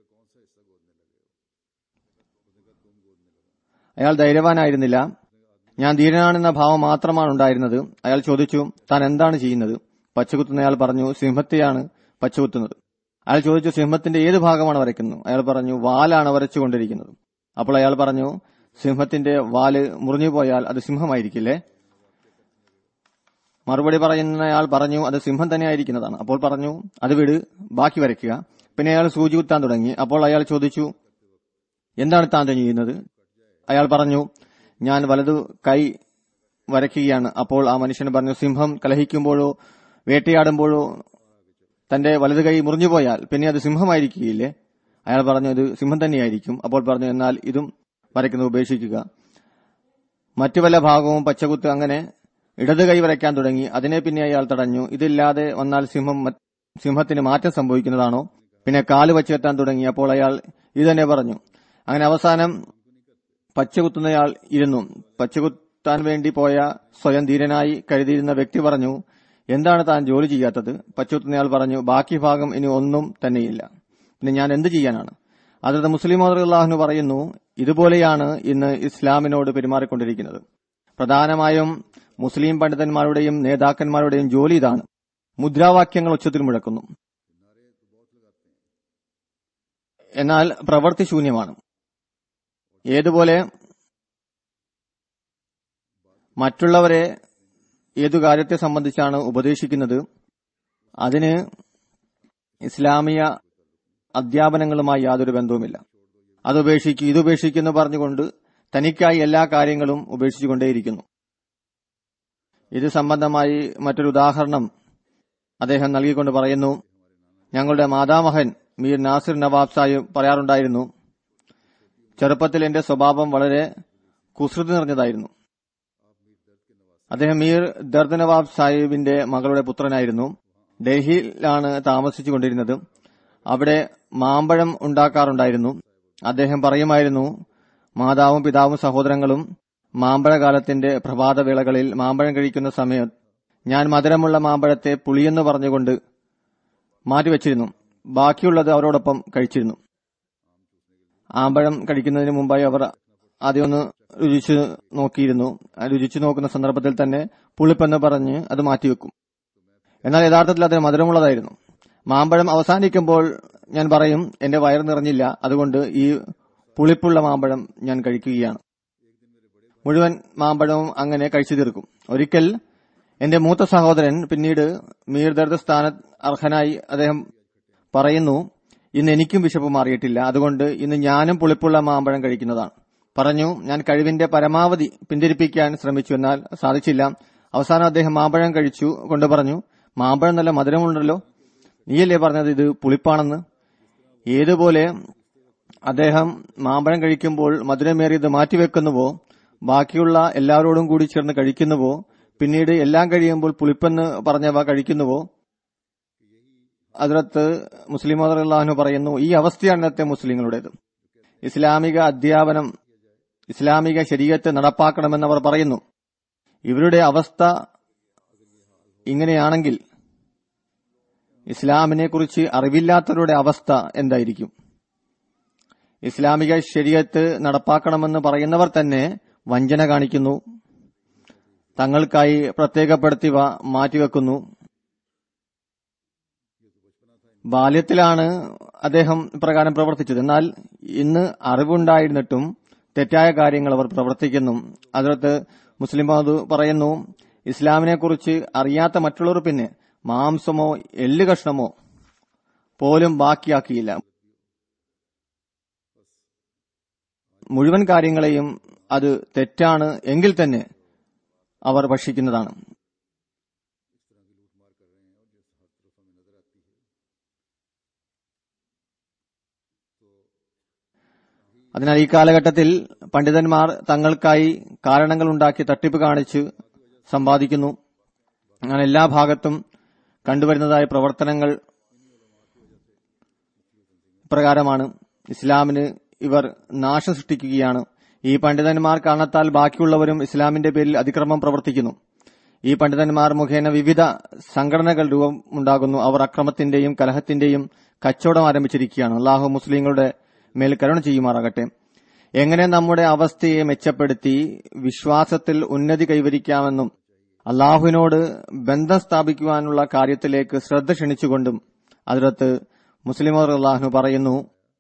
അയാൾ ധൈര്യവാനായിരുന്നില്ല ഞാൻ ധീരനാണെന്ന ഭാവം മാത്രമാണ് ഉണ്ടായിരുന്നത് അയാൾ ചോദിച്ചു താൻ എന്താണ് ചെയ്യുന്നത് പച്ചകുത്തുന്നയാൾ പറഞ്ഞു സിംഹത്തെയാണ് പച്ചകുത്തുന്നത് അയാൾ ചോദിച്ചു സിംഹത്തിന്റെ ഏത് ഭാഗമാണ് വരയ്ക്കുന്നത് അയാൾ പറഞ്ഞു വാലാണ് വരച്ചുകൊണ്ടിരിക്കുന്നത് അപ്പോൾ അയാൾ പറഞ്ഞു സിംഹത്തിന്റെ വാല് മുറിഞ്ഞു പോയാൽ അത് സിംഹമായിരിക്കില്ലേ മറുപടി പറയുന്നയാൾ പറഞ്ഞു അത് സിംഹം തന്നെ ആയിരിക്കുന്നതാണ് അപ്പോൾ പറഞ്ഞു അത് വിട് ബാക്കി വരയ്ക്കുക പിന്നെ അയാൾ സൂചി കുത്താൻ തുടങ്ങി അപ്പോൾ അയാൾ ചോദിച്ചു എന്താണ് താൻ ചെയ്യുന്നത് അയാൾ പറഞ്ഞു ഞാൻ വലതു കൈ വരയ്ക്കുകയാണ് അപ്പോൾ ആ മനുഷ്യൻ പറഞ്ഞു സിംഹം കലഹിക്കുമ്പോഴോ വേട്ടയാടുമ്പോഴോ തന്റെ വലതു കൈ മുറിഞ്ഞുപോയാൽ പിന്നെ അത് സിംഹമായിരിക്കുകയില്ലേ അയാൾ പറഞ്ഞു ഇത് സിംഹം തന്നെയായിരിക്കും അപ്പോൾ പറഞ്ഞു എന്നാൽ ഇതും വരയ്ക്കുന്നത് ഉപേക്ഷിക്കുക മറ്റു വല്ല ഭാഗവും പച്ചകുത്ത് അങ്ങനെ ഇടത് കൈ വരയ്ക്കാൻ തുടങ്ങി അതിനെ പിന്നെ അയാൾ തടഞ്ഞു ഇതില്ലാതെ വന്നാൽ സിംഹം മറ്റ് സിംഹത്തിന് മാറ്റം സംഭവിക്കുന്നതാണോ പിന്നെ കാല് വച്ചുകെട്ടാൻ തുടങ്ങി അപ്പോൾ അയാൾ ഇത് തന്നെ പറഞ്ഞു അങ്ങനെ അവസാനം പച്ചകുത്തുന്നയാൾ ഇരുന്നു പച്ചകുത്താൻ വേണ്ടി പോയ സ്വയം ധീരനായി കരുതിയിരുന്ന വ്യക്തി പറഞ്ഞു എന്താണ് താൻ ജോലി ചെയ്യാത്തത് പച്ചകുത്തുന്നയാൾ പറഞ്ഞു ബാക്കി ഭാഗം ഇനി ഒന്നും തന്നെയില്ല പിന്നെ ഞാൻ എന്ത് ചെയ്യാനാണ് അതത് മുസ്ലിം അള്ളാഹുന് പറയുന്നു ഇതുപോലെയാണ് ഇന്ന് ഇസ്ലാമിനോട് പെരുമാറിക്കൊണ്ടിരിക്കുന്നത് പ്രധാനമായും മുസ്ലിം പണ്ഡിതന്മാരുടെയും നേതാക്കന്മാരുടെയും ജോലി ഇതാണ് മുദ്രാവാക്യങ്ങൾ ഉച്ചത്തിൽ മുഴക്കുന്നു എന്നാൽ പ്രവൃത്തി ശൂന്യമാണ് ഏതുപോലെ മറ്റുള്ളവരെ ഏതു കാര്യത്തെ സംബന്ധിച്ചാണ് ഉപദേശിക്കുന്നത് അതിന് ഇസ്ലാമിയ അധ്യാപനങ്ങളുമായി യാതൊരു ബന്ധവുമില്ല അത് ഉപേക്ഷിക്കും ഇത് ഉപേക്ഷിക്കുന്നു പറഞ്ഞുകൊണ്ട് തനിക്കായി എല്ലാ കാര്യങ്ങളും ഉപേക്ഷിച്ചുകൊണ്ടേയിരിക്കുന്നു ഇത് സംബന്ധമായി മറ്റൊരു ഉദാഹരണം അദ്ദേഹം നൽകിക്കൊണ്ട് പറയുന്നു ഞങ്ങളുടെ മാതാമഹൻ മീർ നാസിർ നവാബ് സാഹിബ് പറയാറുണ്ടായിരുന്നു ചെറുപ്പത്തിൽ എന്റെ സ്വഭാവം വളരെ കുസൃതി നിറഞ്ഞതായിരുന്നു അദ്ദേഹം മീർ ദർദ് നവാബ് സാഹിബിന്റെ മകളുടെ പുത്രനായിരുന്നു ഡൽഹിയിലാണ് താമസിച്ചുകൊണ്ടിരുന്നത് അവിടെ മാമ്പഴം ഉണ്ടാക്കാറുണ്ടായിരുന്നു അദ്ദേഹം പറയുമായിരുന്നു മാതാവും പിതാവും സഹോദരങ്ങളും മാമ്പഴകാലത്തിന്റെ പ്രഭാതവേളകളിൽ മാമ്പഴം കഴിക്കുന്ന സമയം ഞാൻ മധുരമുള്ള മാമ്പഴത്തെ പുളിയെന്ന് പറഞ്ഞുകൊണ്ട് മാറ്റിവെച്ചിരുന്നു ബാക്കിയുള്ളത് അവരോടൊപ്പം കഴിച്ചിരുന്നു ആമ്പഴം കഴിക്കുന്നതിന് മുമ്പായി അവർ ആദ്യം ഒന്ന് രുചിച്ചു നോക്കിയിരുന്നു ആ രുചിച്ചു നോക്കുന്ന സന്ദർഭത്തിൽ തന്നെ പുളിപ്പെന്ന് പറഞ്ഞ് അത് മാറ്റിവെക്കും എന്നാൽ യഥാർത്ഥത്തിൽ അതിന് മധുരമുള്ളതായിരുന്നു മാമ്പഴം അവസാനിക്കുമ്പോൾ ഞാൻ പറയും എന്റെ വയർ നിറഞ്ഞില്ല അതുകൊണ്ട് ഈ പുളിപ്പുള്ള മാമ്പഴം ഞാൻ കഴിക്കുകയാണ് മുഴുവൻ മാമ്പഴവും അങ്ങനെ കഴിച്ചു തീർക്കും ഒരിക്കൽ എന്റെ മൂത്ത സഹോദരൻ പിന്നീട് മീർ ദർദ് സ്ഥാന അർഹനായി അദ്ദേഹം പറയുന്നു ഇന്ന് എനിക്കും വിശപ്പ് മാറിയിട്ടില്ല അതുകൊണ്ട് ഇന്ന് ഞാനും പുളിപ്പുള്ള മാമ്പഴം കഴിക്കുന്നതാണ് പറഞ്ഞു ഞാൻ കഴിവിന്റെ പരമാവധി പിന്തിരിപ്പിക്കാൻ ശ്രമിച്ചു എന്നാൽ സാധിച്ചില്ല അവസാനം അദ്ദേഹം മാമ്പഴം കഴിച്ചു കൊണ്ട് പറഞ്ഞു മാമ്പഴം നല്ല മധുരമുണ്ടല്ലോ നീയല്ലേ പറഞ്ഞത് ഇത് പുളിപ്പാണെന്ന് ഏതുപോലെ അദ്ദേഹം മാമ്പഴം കഴിക്കുമ്പോൾ മധുരമേറിയത് മാറ്റിവെക്കുന്നുവോ ബാക്കിയുള്ള എല്ലാവരോടും കൂടി ചേർന്ന് കഴിക്കുന്നുവോ പിന്നീട് എല്ലാം കഴിയുമ്പോൾ പുളിപ്പെന്ന് പറഞ്ഞവ കഴിക്കുന്നുവോ അതിലത്ത് മുസ്ലിം അള്ളാഹു പറയുന്നു ഈ അവസ്ഥയാണ് ഇന്നത്തെ മുസ്ലിങ്ങളുടേത് ഇസ്ലാമിക അധ്യാപനം ഇസ്ലാമിക ശരീരത്തെ നടപ്പാക്കണമെന്നവർ പറയുന്നു ഇവരുടെ അവസ്ഥ ഇങ്ങനെയാണെങ്കിൽ ഇസ്ലാമിനെ കുറിച്ച് അറിവില്ലാത്തവരുടെ അവസ്ഥ എന്തായിരിക്കും ഇസ്ലാമിക ശരീരത്ത് നടപ്പാക്കണമെന്ന് പറയുന്നവർ തന്നെ വഞ്ചന കാണിക്കുന്നു തങ്ങൾക്കായി പ്രത്യേകപ്പെടുത്തിവ മാറ്റിവെക്കുന്നു ബാല്യത്തിലാണ് അദ്ദേഹം ഇപ്രകാരം പ്രവർത്തിച്ചത് എന്നാൽ ഇന്ന് അറിവുണ്ടായിരുന്നിട്ടും തെറ്റായ കാര്യങ്ങൾ അവർ പ്രവർത്തിക്കുന്നു അതിലത്ത് മുസ്ലിം മഹദ് പറയുന്നു ഇസ്ലാമിനെ കുറിച്ച് അറിയാത്ത മറ്റുള്ളവർ പിന്നെ മാംസമോ എല്ല് കഷ്ണമോ പോലും ബാക്കിയാക്കിയില്ല മുഴുവൻ കാര്യങ്ങളെയും അത് തെറ്റാണ് എങ്കിൽ തന്നെ അവർ ഭക്ഷിക്കുന്നതാണ് അതിനാൽ ഈ കാലഘട്ടത്തിൽ പണ്ഡിതന്മാർ തങ്ങൾക്കായി കാരണങ്ങൾ ഉണ്ടാക്കി തട്ടിപ്പ് കാണിച്ച് സമ്പാദിക്കുന്നു അങ്ങനെ എല്ലാ ഭാഗത്തും കണ്ടുവരുന്നതായ പ്രവർത്തനങ്ങൾ പ്രകാരമാണ് ഇസ്ലാമിന് ഇവർ നാശം സൃഷ്ടിക്കുകയാണ് ഈ പണ്ഡിതന്മാർ കാരണത്താൽ ബാക്കിയുള്ളവരും ഇസ്ലാമിന്റെ പേരിൽ അതിക്രമം പ്രവർത്തിക്കുന്നു ഈ പണ്ഡിതന്മാർ മുഖേന വിവിധ സംഘടനകൾ രൂപമുണ്ടാകുന്നു അവർ അക്രമത്തിന്റെയും കലഹത്തിന്റെയും കച്ചവടം ആരംഭിച്ചിരിക്കുകയാണ് അള്ളാഹു മുസ്ലിങ്ങളുടെ മേൽ കരുണ ചെയ്യുമാറാകട്ടെ എങ്ങനെ നമ്മുടെ അവസ്ഥയെ മെച്ചപ്പെടുത്തി വിശ്വാസത്തിൽ ഉന്നതി കൈവരിക്കാമെന്നും അള്ളാഹുവിനോട് ബന്ധം സ്ഥാപിക്കുവാനുള്ള കാര്യത്തിലേക്ക് ശ്രദ്ധ ക്ഷണിച്ചുകൊണ്ടും അതിലത്ത് മുസ്ലിമർ അള്ളാഹു പറയുന്നു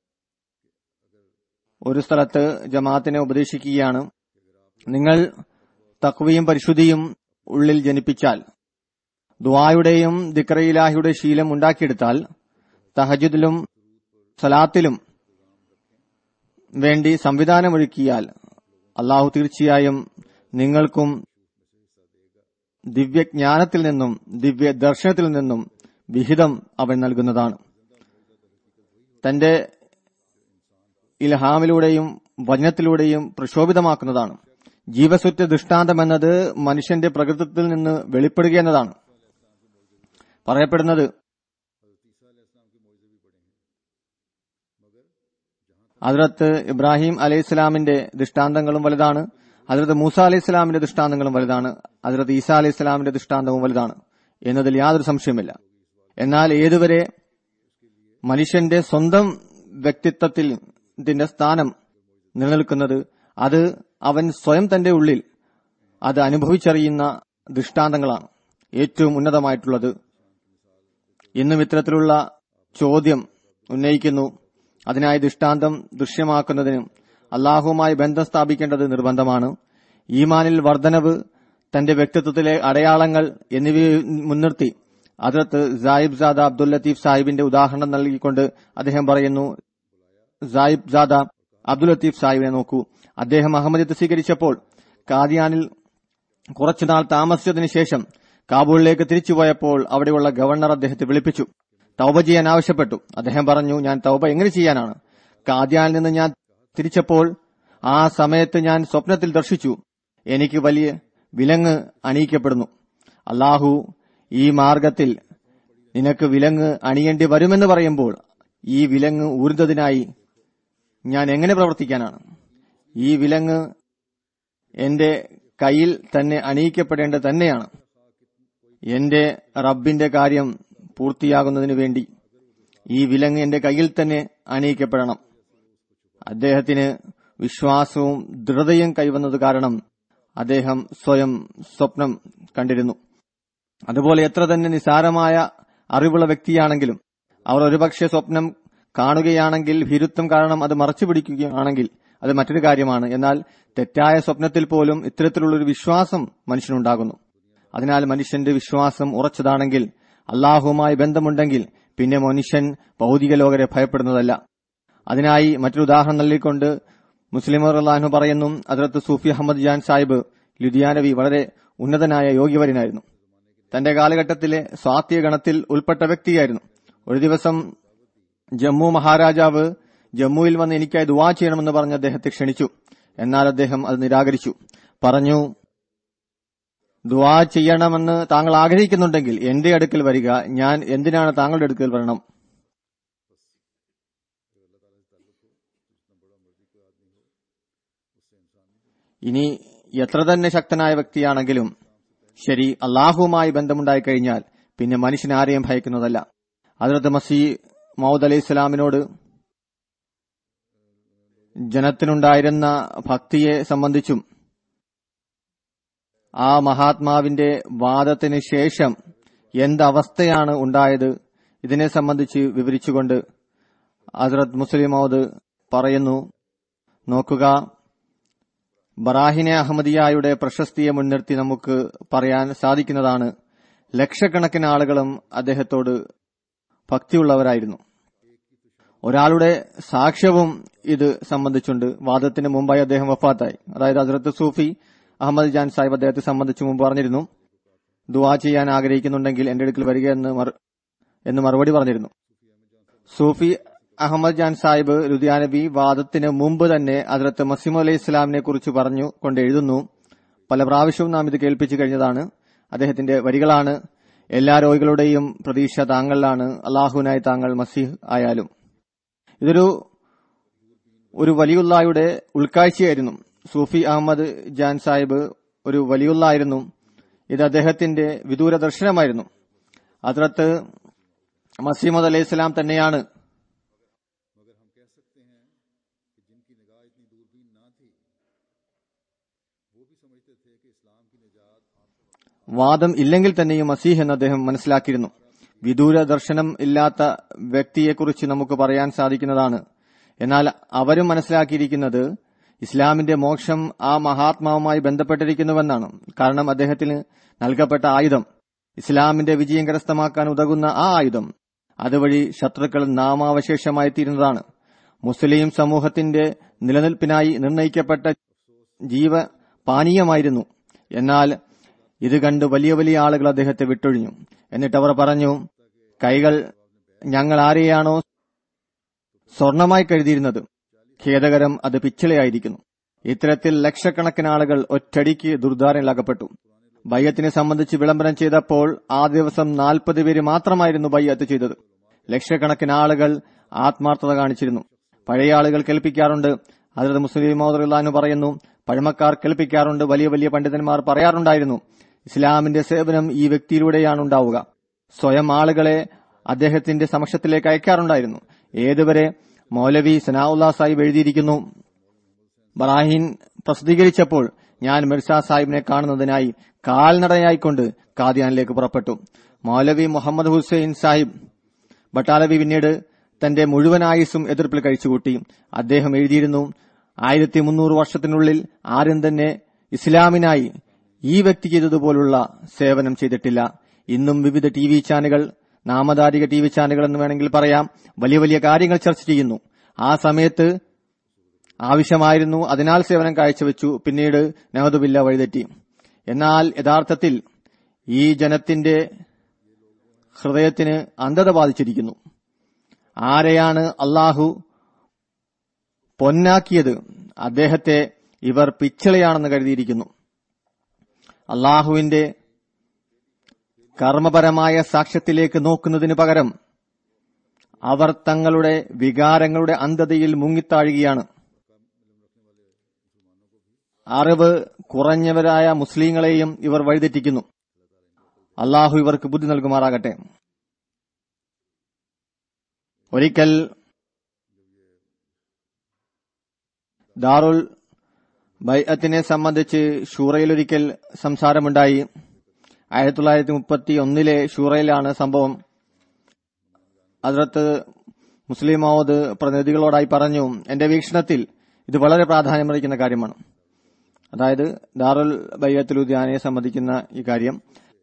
ഒരു സ്ഥലത്ത് ജമാഅത്തിനെ ഉപദേശിക്കുകയാണ് നിങ്ങൾ തക്വയും പരിശുദ്ധിയും ഉള്ളിൽ ജനിപ്പിച്ചാൽ ദുആയുടെയും ദിക്റയിലാഹിയുടെ ശീലം ഉണ്ടാക്കിയെടുത്താൽ തഹജുദിലും സലാത്തിലും വേണ്ടി സംവിധാനമൊരുക്കിയാൽ അള്ളാഹു തീർച്ചയായും നിങ്ങൾക്കും ദിവ്യജ്ഞാനത്തിൽ നിന്നും ദിവ്യ ദർശനത്തിൽ നിന്നും വിഹിതം അവൻ നൽകുന്നതാണ് തന്റെ ഇൽഹാമിലൂടെയും വചനത്തിലൂടെയും പ്രക്ഷോഭിതമാക്കുന്നതാണ് ജീവസുറ്റ ദൃഷ്ടാന്തം എന്നത് മനുഷ്യന്റെ പ്രകൃതത്തിൽ നിന്ന് വെളിപ്പെടുക എന്നതാണ് പറയപ്പെടുന്നത് ഹജറത്ത് ഇബ്രാഹിം അലൈഹി ഇസ്ലാമിന്റെ ദൃഷ്ടാന്തങ്ങളും വലുതാണ് ഹജറത്ത് മൂസ അലൈഹി ഇസ്ലാമിന്റെ ദൃഷ്ടാന്തങ്ങളും വലുതാണ് ഹജറത്ത് ഈസ അലൈഹി ഇസ്ലാമിന്റെ ദൃഷ്ടാന്തവും വലുതാണ് എന്നതിൽ യാതൊരു സംശയമില്ല എന്നാൽ ഏതുവരെ മനുഷ്യന്റെ സ്വന്തം വ്യക്തിത്വത്തിൽ ഇതിന്റെ സ്ഥാനം നിലനിൽക്കുന്നത് അത് അവൻ സ്വയം തന്റെ ഉള്ളിൽ അത് അനുഭവിച്ചറിയുന്ന ദൃഷ്ടാന്തങ്ങളാണ് ഏറ്റവും ഉന്നതമായിട്ടുള്ളത് ഇന്നും ഇത്തരത്തിലുള്ള ചോദ്യം ഉന്നയിക്കുന്നു അതിനായി ദൃഷ്ടാന്തം ദൃശ്യമാക്കുന്നതിനും അള്ളാഹുവുമായി ബന്ധം സ്ഥാപിക്കേണ്ടത് നിർബന്ധമാണ് ഈമാനിൽ വർധനവ് തന്റെ വ്യക്തിത്വത്തിലെ അടയാളങ്ങൾ എന്നിവയെ മുൻനിർത്തി അതിർത്ത് സാഹിബ് സാദ അബ്ദുൽ ലത്തീഫ് സാഹിബിന്റെ ഉദാഹരണം നൽകിക്കൊണ്ട് അദ്ദേഹം പറയുന്നു സാഹിബ് സാദ അബ്ദുൽ ലത്തീഫ് സാഹിബിനെ നോക്കൂ അദ്ദേഹം അഹമ്മദിയത്ത് സ്വീകരിച്ചപ്പോൾ കാദിയാനിൽ കുറച്ചുനാൾ താമസിച്ചതിനു ശേഷം കാബൂളിലേക്ക് തിരിച്ചുപോയപ്പോൾ അവിടെയുള്ള ഗവർണർ അദ്ദേഹത്തെ വിളിപ്പിച്ചു തൗബ ചെയ്യാൻ ആവശ്യപ്പെട്ടു അദ്ദേഹം പറഞ്ഞു ഞാൻ തൗബ എങ്ങനെ ചെയ്യാനാണ് കാദ്യാനിൽ നിന്ന് ഞാൻ തിരിച്ചപ്പോൾ ആ സമയത്ത് ഞാൻ സ്വപ്നത്തിൽ ദർശിച്ചു എനിക്ക് വലിയ വിലങ്ങ് അണിയിക്കപ്പെടുന്നു അള്ളാഹു ഈ മാർഗത്തിൽ നിനക്ക് വിലങ്ങ് അണിയേണ്ടി വരുമെന്ന് പറയുമ്പോൾ ഈ വിലങ്ങ് ഊരുന്നതിനായി ഞാൻ എങ്ങനെ പ്രവർത്തിക്കാനാണ് ഈ വിലങ്ങ് എന്റെ കയ്യിൽ തന്നെ അണിയിക്കപ്പെടേണ്ടത് തന്നെയാണ് എന്റെ റബ്ബിന്റെ കാര്യം പൂർത്തിയാകുന്നതിനു വേണ്ടി ഈ വിലങ്ങ് എന്റെ കയ്യിൽ തന്നെ അണിയിക്കപ്പെടണം അദ്ദേഹത്തിന് വിശ്വാസവും ദൃഢതയും കൈവന്നത് കാരണം അദ്ദേഹം സ്വയം സ്വപ്നം കണ്ടിരുന്നു അതുപോലെ എത്ര തന്നെ നിസാരമായ അറിവുള്ള വ്യക്തിയാണെങ്കിലും അവർ ഒരുപക്ഷെ സ്വപ്നം കാണുകയാണെങ്കിൽ ഭീരുത്വം കാരണം അത് മറച്ചു പിടിക്കുകയാണെങ്കിൽ അത് മറ്റൊരു കാര്യമാണ് എന്നാൽ തെറ്റായ സ്വപ്നത്തിൽ പോലും ഇത്തരത്തിലുള്ളൊരു വിശ്വാസം മനുഷ്യനുണ്ടാകുന്നു അതിനാൽ മനുഷ്യന്റെ വിശ്വാസം ഉറച്ചതാണെങ്കിൽ അള്ളാഹുവുമായി ബന്ധമുണ്ടെങ്കിൽ പിന്നെ മനുഷ്യൻ ഭൗതിക ലോകരെ ഭയപ്പെടുന്നതല്ല അതിനായി മറ്റൊരു ഉദാഹരണം നൽകിക്കൊണ്ട് മുസ്ലിം അള്ളാഹു പറയുന്നു അതിർത്ത് സൂഫി അഹമ്മദ് ജാൻ സാഹിബ് ലുധിയാനവി വളരെ ഉന്നതനായ യോഗ്യവരനായിരുന്നു തന്റെ കാലഘട്ടത്തിലെ സ്വാത്യ ഗണത്തിൽ ഉൾപ്പെട്ട വ്യക്തിയായിരുന്നു ഒരു ദിവസം ജമ്മു മഹാരാജാവ് ജമ്മുവിൽ വന്ന് എനിക്കായി ദുവാ ചെയ്യണമെന്ന് പറഞ്ഞ് അദ്ദേഹത്തെ ക്ഷണിച്ചു എന്നാൽ അദ്ദേഹം അത് നിരാകരിച്ചു പറഞ്ഞു ദുവാ ചെയ്യണമെന്ന് താങ്കൾ ആഗ്രഹിക്കുന്നുണ്ടെങ്കിൽ എന്റെ അടുക്കൽ വരിക ഞാൻ എന്തിനാണ് താങ്കളുടെ അടുക്കൽ വരണം ഇനി എത്ര തന്നെ ശക്തനായ വ്യക്തിയാണെങ്കിലും ശരി അള്ളാഹുവുമായി ബന്ധമുണ്ടായി കഴിഞ്ഞാൽ പിന്നെ മനുഷ്യൻ ആരെയും ഭയക്കുന്നതല്ല അതിർത്ത് മസീ മൗദ് അലൈഹി ഇസ്ലാമിനോട് ജനത്തിനുണ്ടായിരുന്ന ഭക്തിയെ സംബന്ധിച്ചും ആ മഹാത്മാവിന്റെ വാദത്തിന് ശേഷം എന്തവസ്ഥയാണ് ഉണ്ടായത് ഇതിനെ സംബന്ധിച്ച് വിവരിച്ചുകൊണ്ട് ഹസ്രത് മുസ്ലിം മൗദ് പറയുന്നു നോക്കുക ബറാഹിനെ അഹമ്മദിയായുടെ പ്രശസ്തിയെ മുൻനിർത്തി നമുക്ക് പറയാൻ സാധിക്കുന്നതാണ് ലക്ഷക്കണക്കിന് ആളുകളും അദ്ദേഹത്തോട് ഭക്തിയുള്ളവരായിരുന്നു ഒരാളുടെ സാക്ഷ്യവും ഇത് സംബന്ധിച്ചുണ്ട് വാദത്തിന് മുമ്പായി അദ്ദേഹം വഫാത്തായി അതായത് ഹസ്രത്ത് സൂഫി അഹമ്മദ് ജാൻ സാഹിബ് അദ്ദേഹത്തെ സംബന്ധിച്ച് മുമ്പ് പറഞ്ഞിരുന്നു ദുവാ ചെയ്യാൻ ആഗ്രഹിക്കുന്നുണ്ടെങ്കിൽ എന്റെ അടുക്കൽ വരിക എന്ന് മറു- എന്ന് മറുപടി പറഞ്ഞിരുന്നു സൂഫി അഹമ്മദ് ജാൻ സാഹിബ് ലുധിയാനബി വാദത്തിന് മുമ്പ് തന്നെ ഹസ്രത്ത് മസീമു അലൈഹി ഇസ്ലാമിനെ കുറിച്ച് പറഞ്ഞു കൊണ്ട് എഴുതുന്നു പല പ്രാവശ്യവും നാം ഇത് കേൾപ്പിച്ചു കഴിഞ്ഞതാണ് അദ്ദേഹത്തിന്റെ വരികളാണ് എല്ലാ രോഗികളുടെയും പ്രതീക്ഷ താങ്കളിലാണ് അള്ളാഹുവിനായി താങ്കൾ മസീഹ് ആയാലും ഇതൊരു ഒരു വലിയുള്ളായുടെ ഉൾക്കാഴ്ചയായിരുന്നു സൂഫി അഹമ്മദ് ജാൻ സാഹിബ് ഒരു വലിയുള്ളായിരുന്നു ഇത് അദ്ദേഹത്തിന്റെ വിദൂര ദർശനമായിരുന്നു അതിർത്ത് മസീമദ് അലൈഹി സ്വലാം തന്നെയാണ് വാദം ഇല്ലെങ്കിൽ തന്നെയും മസീഹ് എന്ന് അദ്ദേഹം മനസ്സിലാക്കിയിരുന്നു വിദൂര ദർശനം ഇല്ലാത്ത വ്യക്തിയെക്കുറിച്ച് നമുക്ക് പറയാൻ സാധിക്കുന്നതാണ് എന്നാൽ അവരും മനസ്സിലാക്കിയിരിക്കുന്നത് ഇസ്ലാമിന്റെ മോക്ഷം ആ മഹാത്മാവുമായി ബന്ധപ്പെട്ടിരിക്കുന്നുവെന്നാണ് കാരണം അദ്ദേഹത്തിന് നൽകപ്പെട്ട ആയുധം ഇസ്ലാമിന്റെ വിജയം കരസ്ഥമാക്കാൻ ഉതകുന്ന ആ ആയുധം അതുവഴി ശത്രുക്കൾ നാമാവശേഷമായി തീരുന്നതാണ് മുസ്ലിം സമൂഹത്തിന്റെ നിലനിൽപ്പിനായി നിർണയിക്കപ്പെട്ട ജീവ പാനീയമായിരുന്നു എന്നാൽ ഇത് കണ്ട് വലിയ വലിയ ആളുകൾ അദ്ദേഹത്തെ വിട്ടൊഴിഞ്ഞു എന്നിട്ട് അവർ പറഞ്ഞു കൈകൾ ഞങ്ങൾ ആരെയാണോ സ്വർണമായി കരുതിയിരുന്നത് ഖേദകരം അത് പിച്ചളയായിരിക്കുന്നു ഇത്തരത്തിൽ ലക്ഷക്കണക്കിന് ആളുകൾ ഒറ്റടിക്ക് ദുർധാരണയിലകപ്പെട്ടു ബയ്യത്തിനെ സംബന്ധിച്ച് വിളംബരം ചെയ്തപ്പോൾ ആ ദിവസം നാൽപ്പത് പേര് മാത്രമായിരുന്നു ബയ്യത്ത് ചെയ്തത് ലക്ഷക്കണക്കിന് ആളുകൾ ആത്മാർത്ഥത കാണിച്ചിരുന്നു പഴയ ആളുകൾ കേൾപ്പിക്കാറുണ്ട് അതിലത് മുസ്ലിം മോദറില്ലാന്ന് പറയുന്നു പഴമക്കാർ കേൾപ്പിക്കാറുണ്ട് വലിയ വലിയ പണ്ഡിതന്മാർ പറയാറുണ്ടായിരുന്നു ഇസ്ലാമിന്റെ സേവനം ഈ വ്യക്തിയിലൂടെയാണ് ഉണ്ടാവുക സ്വയം ആളുകളെ അദ്ദേഹത്തിന്റെ സമക്ഷത്തിലേക്ക് അയക്കാറുണ്ടായിരുന്നു ഏതുവരെ മൗലവി സനാഉല്ലാ സാഹിബ് എഴുതിയിരിക്കുന്നു ബറാഹിൻ പ്രസിദ്ധീകരിച്ചപ്പോൾ ഞാൻ മിർസ സാഹിബിനെ കാണുന്നതിനായി കാൽനടയായിക്കൊണ്ട് കാദിയാനിലേക്ക് പുറപ്പെട്ടു മൗലവി മുഹമ്മദ് ഹുസൈൻ സാഹിബ് ബട്ടാലവി പിന്നീട് തന്റെ മുഴുവൻ ആയുസ്സും എതിർപ്പിൽ കഴിച്ചുകൂട്ടി അദ്ദേഹം എഴുതിയിരുന്നു ആയിരത്തി മുന്നൂറ് വർഷത്തിനുള്ളിൽ ആരും തന്നെ ഇസ്ലാമിനായി ഈ വ്യക്തി ചെയ്തതുപോലുള്ള സേവനം ചെയ്തിട്ടില്ല ഇന്നും വിവിധ ടി വി ചാനലുകൾ നാമധാരിക ടി വി ചാനലുകൾ എന്ന് വേണമെങ്കിൽ പറയാം വലിയ വലിയ കാര്യങ്ങൾ ചർച്ച ചെയ്യുന്നു ആ സമയത്ത് ആവശ്യമായിരുന്നു അതിനാൽ സേവനം കാഴ്ചവെച്ചു പിന്നീട് നെഹദുബില്ല വഴിതെറ്റി എന്നാൽ യഥാർത്ഥത്തിൽ ഈ ജനത്തിന്റെ ഹൃദയത്തിന് അന്ധത ബാധിച്ചിരിക്കുന്നു ആരെയാണ് അള്ളാഹു പൊന്നാക്കിയത് അദ്ദേഹത്തെ ഇവർ പിച്ചളയാണെന്ന് കരുതിയിരിക്കുന്നു അള്ളാഹുവിന്റെ കർമ്മപരമായ സാക്ഷ്യത്തിലേക്ക് നോക്കുന്നതിന് പകരം അവർ തങ്ങളുടെ വികാരങ്ങളുടെ അന്ധതയിൽ മുങ്ങിത്താഴുകയാണ് അറിവ് കുറഞ്ഞവരായ മുസ്ലിങ്ങളെയും ഇവർ വഴിതെറ്റിക്കുന്നു അള്ളാഹു ഇവർക്ക് ബുദ്ധി നൽകുമാറാകട്ടെ ഒരിക്കൽ ദാറുൽ ബൈഅത്തിനെ സംബന്ധിച്ച് ഷൂറയിലൊരിക്കൽ സംസാരമുണ്ടായി ആയിരത്തി തൊള്ളായിരത്തി മുപ്പത്തി ഒന്നിലെ ഷൂറയിലാണ് സംഭവം അതിർത്ത് മുസ്ലിം മൗദ് പ്രതിനിധികളോടായി പറഞ്ഞു എന്റെ വീക്ഷണത്തിൽ ഇത് വളരെ പ്രാധാന്യമറിയിക്കുന്ന കാര്യമാണ് അതായത് ദാറുൽ ബൈഅത്തുൽ ഉദ്യാനെ സംബന്ധിക്കുന്ന ഈ കാര്യം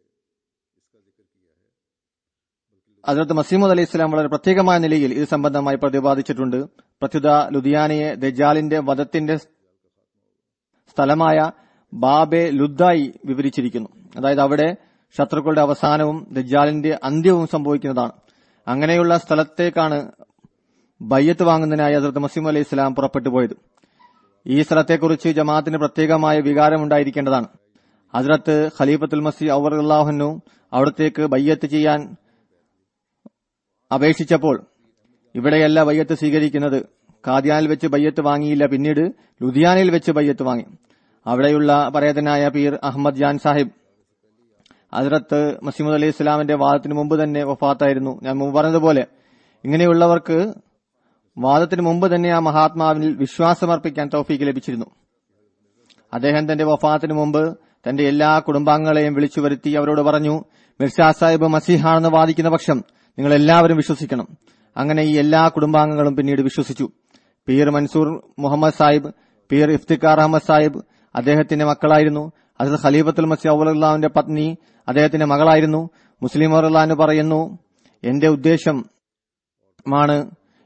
അതിർത്ത് മസീമുദ് അലി ഇസ്ലാം വളരെ പ്രത്യേകമായ നിലയിൽ ഇത് സംബന്ധമായി പ്രതിപാദിച്ചിട്ടുണ്ട് പ്രത്യുത ലുധിയാനയെ ദജാലിന്റെ വധത്തിന്റെ സ്ഥലമായ ബാബെ ലുദ്ദായി വിവരിച്ചിരിക്കുന്നു അതായത് അവിടെ ശത്രുക്കളുടെ അവസാനവും ദജാലിന്റെ അന്ത്യവും സംഭവിക്കുന്നതാണ് അങ്ങനെയുള്ള സ്ഥലത്തേക്കാണ് ബയ്യത്ത് വാങ്ങുന്നതിനായി ഹസരത്ത് മസീം അലൈഹി ഇസ്ലാം പുറപ്പെട്ടു പോയത് ഈ സ്ഥലത്തെക്കുറിച്ച് ജമാഅത്തിന് പ്രത്യേകമായ വികാരമുണ്ടായിരിക്കേണ്ടതാണ് ഹസ്രത്ത് ഖലീഫത്തുൽ മസീ അവർ അള്ളാഹുനു അവിടത്തേക്ക് ബയ്യത്ത് ചെയ്യാൻ അപേക്ഷിച്ചപ്പോൾ ഇവിടെയല്ല ബയ്യത്ത് സ്വീകരിക്കുന്നത് കാദ്യാനിൽ വെച്ച് ബയ്യത്ത് വാങ്ങിയില്ല പിന്നീട് ലുധിയാനയിൽ വെച്ച് ബയ്യത്ത് വാങ്ങി അവിടെയുള്ള പരേതനായ പീർ അഹമ്മദ് ജാൻ സാഹിബ് ഹസ്രത്ത് മസീമുദ് അലി ഇസ്ലാമിന്റെ വാദത്തിന് മുമ്പ് തന്നെ വഫാത്തായിരുന്നു ഞാൻ മുമ്പ് പറഞ്ഞതുപോലെ ഇങ്ങനെയുള്ളവർക്ക് വാദത്തിന് മുമ്പ് തന്നെ ആ മഹാത്മാവിൽ വിശ്വാസമർപ്പിക്കാൻ തൗഫീക്ക് ലഭിച്ചിരുന്നു അദ്ദേഹം തന്റെ വഫാത്തിന് മുമ്പ് തന്റെ എല്ലാ കുടുംബാംഗങ്ങളെയും വിളിച്ചു വരുത്തി അവരോട് പറഞ്ഞു മിർഷാ സാഹിബ് മസീഹാണെന്ന് വാദിക്കുന്ന പക്ഷം നിങ്ങൾ എല്ലാവരും വിശ്വസിക്കണം അങ്ങനെ ഈ എല്ലാ കുടുംബാംഗങ്ങളും പിന്നീട് വിശ്വസിച്ചു പീർ മൻസൂർ മുഹമ്മദ് സാഹിബ് പീർ ഇഫ്തിഖാർ അഹമ്മദ് സാഹിബ് അദ്ദേഹത്തിന്റെ മക്കളായിരുന്നു അത് ഖലീഫത്തുൽ മസീ ഔലാവിന്റെ പത്നി അദ്ദേഹത്തിന്റെ മകളായിരുന്നു മുസ്ലിം എന്ന് പറയുന്നു എന്റെ ഉദ്ദേശമാണ്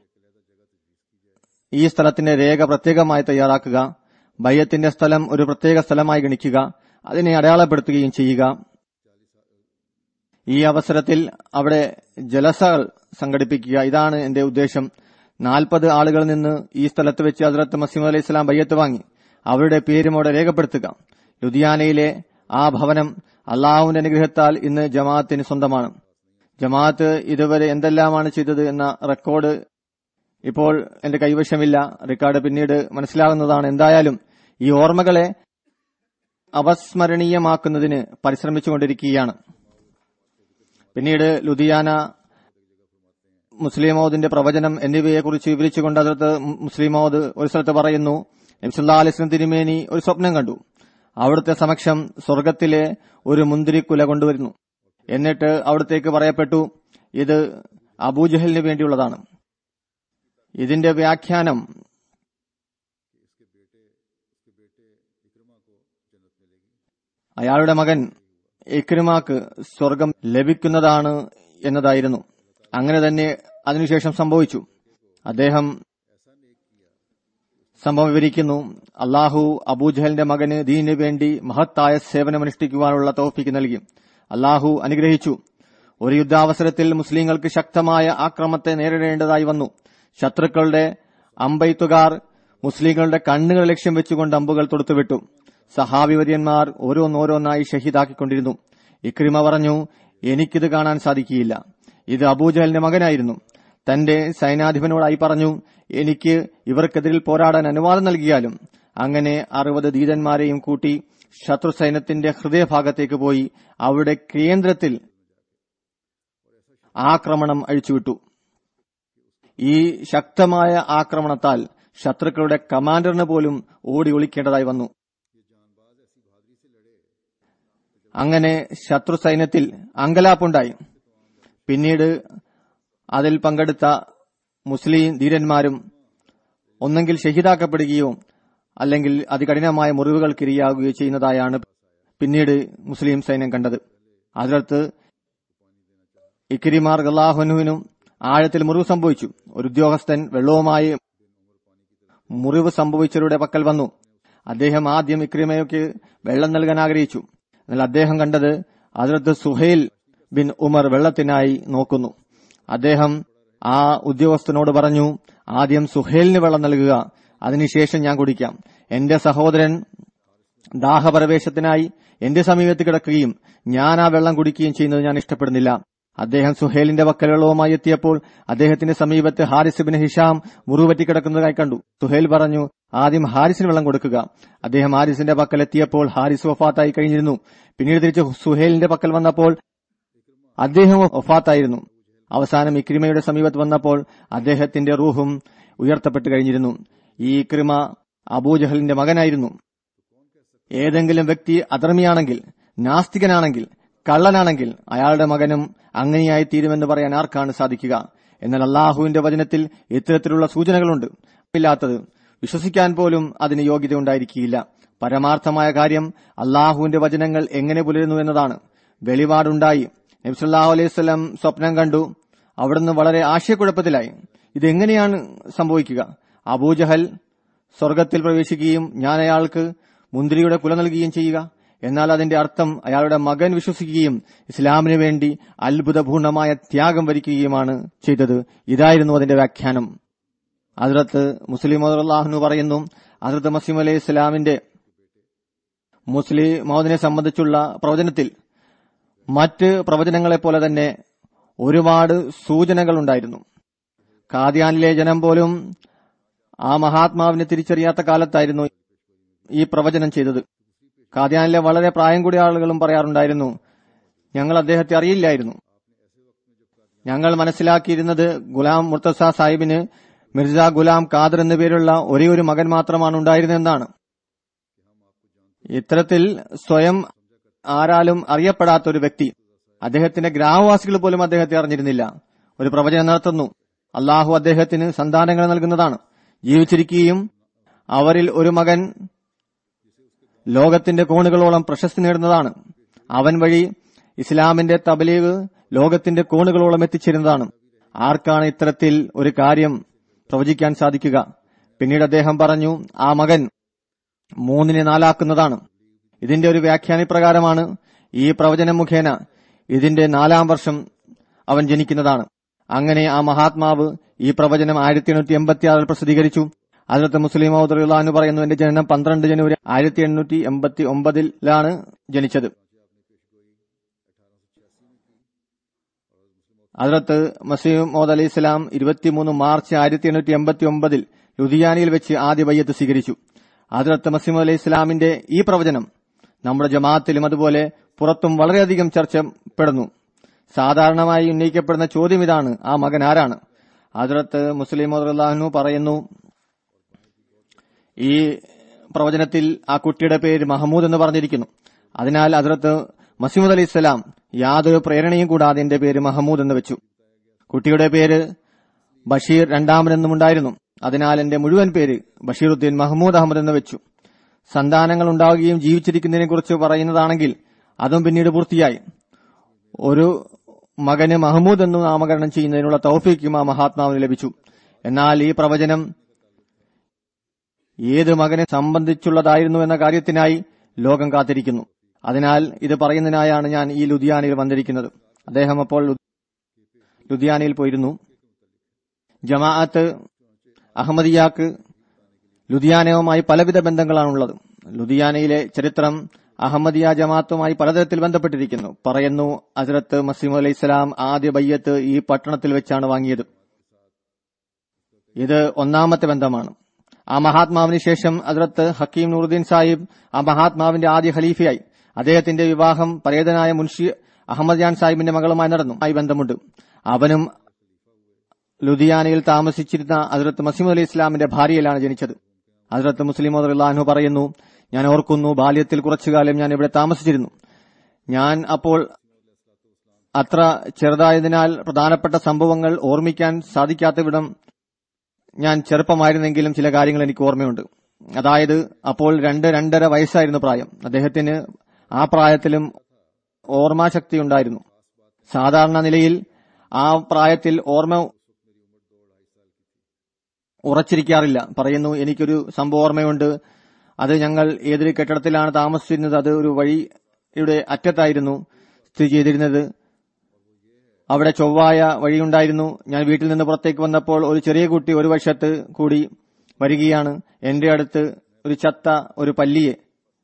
ഈ സ്ഥലത്തിന്റെ രേഖ പ്രത്യേകമായി തയ്യാറാക്കുക ബയ്യത്തിന്റെ സ്ഥലം ഒരു പ്രത്യേക സ്ഥലമായി ഗണിക്കുക അതിനെ അടയാളപ്പെടുത്തുകയും ചെയ്യുക ഈ അവസരത്തിൽ അവിടെ ജലസകൾ സംഘടിപ്പിക്കുക ഇതാണ് എന്റെ ഉദ്ദേശം നാൽപ്പത് ആളുകളിൽ നിന്ന് ഈ സ്ഥലത്ത് വെച്ച് ഹസ്രത്ത് മസീം അലൈഹി സ്വലാം ബയ്യത്ത് വാങ്ങി അവരുടെ പേരും അവിടെ രേഖപ്പെടുത്തുക ലുധിയാനയിലെ ആ ഭവനം അള്ളാഹുവിന്റെ അനുഗ്രഹത്താൽ ഇന്ന് ജമാഅത്തിന് സ്വന്തമാണ് ജമാഅത്ത് ഇതുവരെ എന്തെല്ലാമാണ് ചെയ്തത് എന്ന റെക്കോർഡ് ഇപ്പോൾ എന്റെ കൈവശമില്ല റെക്കോർഡ് പിന്നീട് മനസ്സിലാകുന്നതാണ് എന്തായാലും ഈ ഓർമ്മകളെ അവസ്മരണീയമാക്കുന്നതിന് പരിശ്രമിച്ചുകൊണ്ടിരിക്കുകയാണ് പിന്നീട് ലുധിയാന മുസ്ലിമോദിന്റെ പ്രവചനം എന്നിവയെക്കുറിച്ച് വിവരിച്ചുകൊണ്ട് അതിർത്ത് മുസ്ലിമോദ് ഒരു സ്ഥലത്ത് പറയുന്നു നബ്സുല്ലാ അലിസ്ലം തിരുമേനി ഒരു സ്വപ്നം കണ്ടു അവിടുത്തെ സമക്ഷം സ്വർഗത്തിലെ ഒരു മുന്തിരിക്കുല കൊണ്ടുവരുന്നു എന്നിട്ട് അവിടത്തേക്ക് പറയപ്പെട്ടു ഇത് അബൂജഹലിന് വേണ്ടിയുള്ളതാണ് ഇതിന്റെ വ്യാഖ്യാനം അയാളുടെ മകൻ ഇക്രിമാക്ക് സ്വർഗം ലഭിക്കുന്നതാണ് എന്നതായിരുന്നു അങ്ങനെ തന്നെ അതിനുശേഷം സംഭവിച്ചു അദ്ദേഹം സംഭവം വിവരിക്കുന്നു അള്ളാഹു അബൂജഹലിന്റെ മകന് ദീനിന് വേണ്ടി മഹത്തായ സേവനമനുഷ്ഠിക്കുവാനുള്ള തോഫിക്ക് നൽകി അള്ളാഹു അനുഗ്രഹിച്ചു ഒരു യുദ്ധാവസരത്തിൽ മുസ്ലിങ്ങൾക്ക് ശക്തമായ ആക്രമത്തെ നേരിടേണ്ടതായി വന്നു ശത്രുക്കളുടെ അമ്പെയ്ത്തുകാർ മുസ്ലിങ്ങളുടെ കണ്ണുകൾ ലക്ഷ്യം വെച്ചുകൊണ്ട് അമ്പുകൾ തൊടുത്തുവിട്ടു സഹാബിവര്യന്മാർ ഓരോന്നോരോന്നായി ഷഹീദാക്കിക്കൊണ്ടിരുന്നു ഇക്രിമ പറഞ്ഞു എനിക്കിത് കാണാൻ സാധിക്കുകയില്ല ഇത് അബൂജഹലിന്റെ മകനായിരുന്നു തന്റെ സൈനാധിപനോടായി പറഞ്ഞു എനിക്ക് ഇവർക്കെതിരിൽ പോരാടാൻ അനുവാദം നൽകിയാലും അങ്ങനെ അറുപത് ദീതന്മാരെയും കൂട്ടി ശത്രു സൈന്യത്തിന്റെ ഹൃദയഭാഗത്തേക്ക് പോയി അവിടെ കേന്ദ്രത്തിൽ ആക്രമണം അഴിച്ചുവിട്ടു ഈ ശക്തമായ ആക്രമണത്താൽ ശത്രുക്കളുടെ കമാൻഡറിന് പോലും ഓടി ഒളിക്കേണ്ടതായി വന്നു അങ്ങനെ ശത്രു സൈന്യത്തിൽ അങ്കലാപ്പുണ്ടായി പിന്നീട് അതിൽ പങ്കെടുത്ത മുസ്ലിം ധീരന്മാരും ഒന്നെങ്കിൽ ഷഹീദാക്കപ്പെടുകയോ അല്ലെങ്കിൽ അതികഠിനമായ മുറിവുകൾക്ക് ഇരയാകുകയോ ചെയ്യുന്നതായാണ് പിന്നീട് മുസ്ലിം സൈന്യം കണ്ടത് അതിലടുത്ത് ഇക്കിരിമാർ ഗല്ലാഹുനുവിനും ആഴത്തിൽ മുറിവ് സംഭവിച്ചു ഒരു ഉദ്യോഗസ്ഥൻ വെള്ളവുമായി മുറിവ് സംഭവിച്ചവരുടെ പക്കൽ വന്നു അദ്ദേഹം ആദ്യം ഇക്രിമയ്ക്ക് വെള്ളം നൽകാൻ ആഗ്രഹിച്ചു എന്നാൽ അദ്ദേഹം കണ്ടത് അതിർത്ത് സുഹൈൽ ബിൻ ഉമർ വെള്ളത്തിനായി നോക്കുന്നു അദ്ദേഹം ആ ഉദ്യോഗസ്ഥനോട് പറഞ്ഞു ആദ്യം സുഹേലിന് വെള്ളം നൽകുക അതിനുശേഷം ഞാൻ കുടിക്കാം എന്റെ സഹോദരൻ ദാഹപരവേശത്തിനായി എന്റെ സമീപത്ത് കിടക്കുകയും ഞാൻ ആ വെള്ളം കുടിക്കുകയും ചെയ്യുന്നത് ഞാൻ ഇഷ്ടപ്പെടുന്നില്ല അദ്ദേഹം സുഹേലിന്റെ പക്കൽ വെള്ളവുമായി എത്തിയപ്പോൾ അദ്ദേഹത്തിന്റെ സമീപത്ത് ഹാരിസ് ബിൻ ഹിഷാം മുറിവറ്റി കിടക്കുന്നതായി കണ്ടു സുഹേൽ പറഞ്ഞു ആദ്യം ഹാരിസിന് വെള്ളം കൊടുക്കുക അദ്ദേഹം ഹാരിസിന്റെ പക്കൽ എത്തിയപ്പോൾ ഹാരിസ് വഫാത്തായി കഴിഞ്ഞിരുന്നു പിന്നീട് തിരിച്ച് സുഹേലിന്റെ പക്കൽ വന്നപ്പോൾ അദ്ദേഹം വഫാത്തായിരുന്നു അവസാനം ഇക്രിമയുടെ സമീപത്ത് വന്നപ്പോൾ അദ്ദേഹത്തിന്റെ റൂഹും ഉയർത്തപ്പെട്ട് കഴിഞ്ഞിരുന്നു ഈ ഇക്രിമ അബൂജഹലിന്റെ മകനായിരുന്നു ഏതെങ്കിലും വ്യക്തി അധർമ്മിയാണെങ്കിൽ നാസ്തികനാണെങ്കിൽ കള്ളനാണെങ്കിൽ അയാളുടെ മകനും അങ്ങനെയായി തീരുമെന്ന് പറയാൻ ആർക്കാണ് സാധിക്കുക എന്നാൽ അള്ളാഹുവിന്റെ വചനത്തിൽ ഇത്തരത്തിലുള്ള സൂചനകളുണ്ട് ഇല്ലാത്തത് വിശ്വസിക്കാൻ പോലും അതിന് യോഗ്യത ഉണ്ടായിരിക്കില്ല പരമാർത്ഥമായ കാര്യം അള്ളാഹുവിന്റെ വചനങ്ങൾ എങ്ങനെ പുലരുന്നു എന്നതാണ് വെളിപാടുണ്ടായി നബ്സല്ലാഹു അലൈഹി സ്വലം സ്വപ്നം കണ്ടു അവിടുന്ന് വളരെ ആശയക്കുഴപ്പത്തിലായി ഇതെങ്ങനെയാണ് സംഭവിക്കുക അബൂജഹൽ സ്വർഗത്തിൽ പ്രവേശിക്കുകയും ഞാൻ അയാൾക്ക് മുന്തിരിയുടെ കുല നൽകുകയും ചെയ്യുക എന്നാൽ അതിന്റെ അർത്ഥം അയാളുടെ മകൻ വിശ്വസിക്കുകയും ഇസ്ലാമിന് വേണ്ടി അത്ഭുതപൂർണമായ ത്യാഗം വരിക്കുകയുമാണ് ചെയ്തത് ഇതായിരുന്നു അതിന്റെ വ്യാഖ്യാനം അതിർത്ത് മുസ്ലിം അള്ളാഹുനു പറയുന്നു അതിർത്ത് മസീം അലൈഹി ഇസ്ലാമിന്റെ മുസ്ലിം മോദിനെ സംബന്ധിച്ചുള്ള പ്രവചനത്തിൽ മറ്റ് പ്രവചനങ്ങളെപ്പോലെ തന്നെ ഒരുപാട് സൂചനകൾ ഉണ്ടായിരുന്നു കാദ്യാനിലെ ജനം പോലും ആ മഹാത്മാവിനെ തിരിച്ചറിയാത്ത കാലത്തായിരുന്നു ഈ പ്രവചനം ചെയ്തത് കാദ്യാനിലെ വളരെ പ്രായം കൂടിയ ആളുകളും പറയാറുണ്ടായിരുന്നു ഞങ്ങൾ അദ്ദേഹത്തെ അറിയില്ലായിരുന്നു ഞങ്ങൾ മനസ്സിലാക്കിയിരുന്നത് ഗുലാം മുർത്തസ സാഹിബിന് മിർജ ഗുലാം ഖാദർ എന്നു പേരുള്ള ഒരേ ഒരു മകൻ മാത്രമാണ് ഉണ്ടായിരുന്നതെന്നാണ് ഇത്തരത്തിൽ സ്വയം ആരാലും അറിയപ്പെടാത്ത ഒരു വ്യക്തി അദ്ദേഹത്തിന്റെ ഗ്രാമവാസികൾ പോലും അദ്ദേഹത്തെ അറിഞ്ഞിരുന്നില്ല ഒരു പ്രവചനം നടത്തുന്നു അള്ളാഹു അദ്ദേഹത്തിന് സന്താനങ്ങൾ നൽകുന്നതാണ് ജീവിച്ചിരിക്കുകയും അവരിൽ ഒരു മകൻ ലോകത്തിന്റെ കോണുകളോളം പ്രശസ്തി നേടുന്നതാണ് അവൻ വഴി ഇസ്ലാമിന്റെ തബലീഗ് ലോകത്തിന്റെ കോണുകളോളം എത്തിച്ചേരുന്നതാണ് ആർക്കാണ് ഇത്തരത്തിൽ ഒരു കാര്യം പ്രവചിക്കാൻ സാധിക്കുക പിന്നീട് അദ്ദേഹം പറഞ്ഞു ആ മകൻ മൂന്നിനെ നാലാക്കുന്നതാണ് ഇതിന്റെ ഒരു വ്യാഖ്യാനപ്രകാരമാണ് ഈ പ്രവചനം മുഖേന ഇതിന്റെ നാലാം വർഷം അവൻ ജനിക്കുന്നതാണ് അങ്ങനെ ആ മഹാത്മാവ് ഈ പ്രവചനം ആയിരത്തി എണ്ണൂറ്റി എൺപത്തി ആറിൽ പ്രസിദ്ധീകരിച്ചു അതിലത്തെ മുസ്ലിം ഔദുല്ലാന്ന് പറയുന്നു എന്റെ ജനനം പന്ത്രണ്ട് ജനുവരി ആയിരത്തി എണ്ണൂറ്റി എൺപത്തി ഒമ്പതിലാണ് ജനിച്ചത് അതിലത്ത് മസീം മോദ് അലി ഇസ്ലാം ഇരുപത്തിമൂന്ന് മാർച്ച് ആയിരത്തി എണ്ണൂറ്റി എൺപത്തി ഒമ്പതിൽ ലുധിയാനയിൽ വെച്ച് ആദ്യ ബയ്യത്ത് സ്വീകരിച്ചു അതിലത്ത് മസീം അലി ഇസ്ലാമിന്റെ ഈ പ്രവചനം നമ്മുടെ ജമാഅത്തിലും അതുപോലെ പുറത്തും വളരെയധികം ചർച്ചപ്പെടുന്നു സാധാരണമായി ഉന്നയിക്കപ്പെടുന്ന ചോദ്യം ഇതാണ് ആ മകൻ ആരാണ് അതിലത്ത് മുസ്ലിം അള്ളാഹു പറയുന്നു ഈ പ്രവചനത്തിൽ ആ കുട്ടിയുടെ പേര് മഹമ്മൂദ് എന്ന് പറഞ്ഞിരിക്കുന്നു അതിനാൽ അതിർത്ത് മസീമുദ് അലി ഇസ്ലാം യാതൊരു പ്രേരണയും കൂടാതെ എന്റെ പേര് മഹമ്മൂദ് എന്ന് വെച്ചു കുട്ടിയുടെ പേര് ബഷീർ രണ്ടാമനെന്നും ഉണ്ടായിരുന്നു അതിനാൽ എന്റെ മുഴുവൻ പേര് ബഷീറുദ്ദീൻ മഹമ്മൂദ് അഹമ്മദ് എന്ന് വെച്ചു സന്താനങ്ങൾ ഉണ്ടാവുകയും ജീവിച്ചിരിക്കുന്നതിനെ കുറിച്ച് പറയുന്നതാണെങ്കിൽ അതും പിന്നീട് പൂർത്തിയായി ഒരു മകന് മഹമ്മൂദ് എന്ന് നാമകരണം ചെയ്യുന്നതിനുള്ള തൗഫീക്കും ആ മഹാത്മാവിന് ലഭിച്ചു എന്നാൽ ഈ പ്രവചനം ഏത് മകനെ സംബന്ധിച്ചുള്ളതായിരുന്നു എന്ന കാര്യത്തിനായി ലോകം കാത്തിരിക്കുന്നു അതിനാൽ ഇത് പറയുന്നതിനായാണ് ഞാൻ ഈ ലുധിയാനയിൽ വന്നിരിക്കുന്നത് അദ്ദേഹം അപ്പോൾ ലു- ലുധിയാനയിൽ പോയിരുന്നു ജമാഅത്ത് അഹമ്മദിയാക്ക് ലുധിയാനയുമായി പലവിധ ബന്ധങ്ങളാണുള്ളത് ലുധിയാനയിലെ ചരിത്രം അഹമ്മദിയ ജമാഅത്തുമായി പലതരത്തിൽ ബന്ധപ്പെട്ടിരിക്കുന്നു പറയുന്നു ഹസ്രത്ത് മസീം അലൈഹി സ്വലാം ആദ്യ ബയ്യത്ത് ഈ പട്ടണത്തിൽ വെച്ചാണ് വാങ്ങിയത് ഇത് ഒന്നാമത്തെ ബന്ധമാണ് ആ മഹാത്മാവിന് ശേഷം ഹസ്രത്ത് ഹക്കീം നൂറുദ്ദീൻ സാഹിബ് ആ മഹാത്മാവിന്റെ ആദ്യ ഖലീഫയായി അദ്ദേഹത്തിന്റെ വിവാഹം പരേതനായ മുൻഷി അഹമ്മദ് സാഹിബിന്റെ മകളുമായി നടന്നു ആയി ബന്ധമുണ്ട് അവനും ലുധിയാനയിൽ താമസിച്ചിരുന്ന ഹസ്രത്ത് മസീം അലി ഇസ്ലാമിന്റെ ഭാര്യയിലാണ് ജനിച്ചത് ഹസ്രത്ത് മുസ്ലിം അള്ളാഹു പറയുന്നു ഞാൻ ഓർക്കുന്നു ബാല്യത്തിൽ കുറച്ചുകാലം ഞാൻ ഇവിടെ താമസിച്ചിരുന്നു ഞാൻ അപ്പോൾ അത്ര ചെറുതായതിനാൽ പ്രധാനപ്പെട്ട സംഭവങ്ങൾ ഓർമ്മിക്കാൻ സാധിക്കാത്ത വിധം ഞാൻ ചെറുപ്പമായിരുന്നെങ്കിലും ചില കാര്യങ്ങൾ എനിക്ക് ഓർമ്മയുണ്ട് അതായത് അപ്പോൾ രണ്ട് രണ്ടര വയസ്സായിരുന്നു പ്രായം അദ്ദേഹത്തിന് ആ പ്രായത്തിലും ഓർമ്മാശക്തി ഉണ്ടായിരുന്നു സാധാരണ നിലയിൽ ആ പ്രായത്തിൽ ഓർമ്മ ഉറച്ചിരിക്കാറില്ല പറയുന്നു എനിക്കൊരു സംഭവം ഓർമ്മയുണ്ട് അത് ഞങ്ങൾ ഏതൊരു കെട്ടിടത്തിലാണ് താമസിച്ചിരുന്നത് അത് ഒരു വഴിയുടെ അറ്റത്തായിരുന്നു സ്ഥിതി ചെയ്തിരുന്നത് അവിടെ ചൊവ്വായ വഴിയുണ്ടായിരുന്നു ഞാൻ വീട്ടിൽ നിന്ന് പുറത്തേക്ക് വന്നപ്പോൾ ഒരു ചെറിയ കുട്ടി ഒരു വശത്ത് കൂടി വരികയാണ് എന്റെ അടുത്ത് ഒരു ചത്ത ഒരു പല്ലിയെ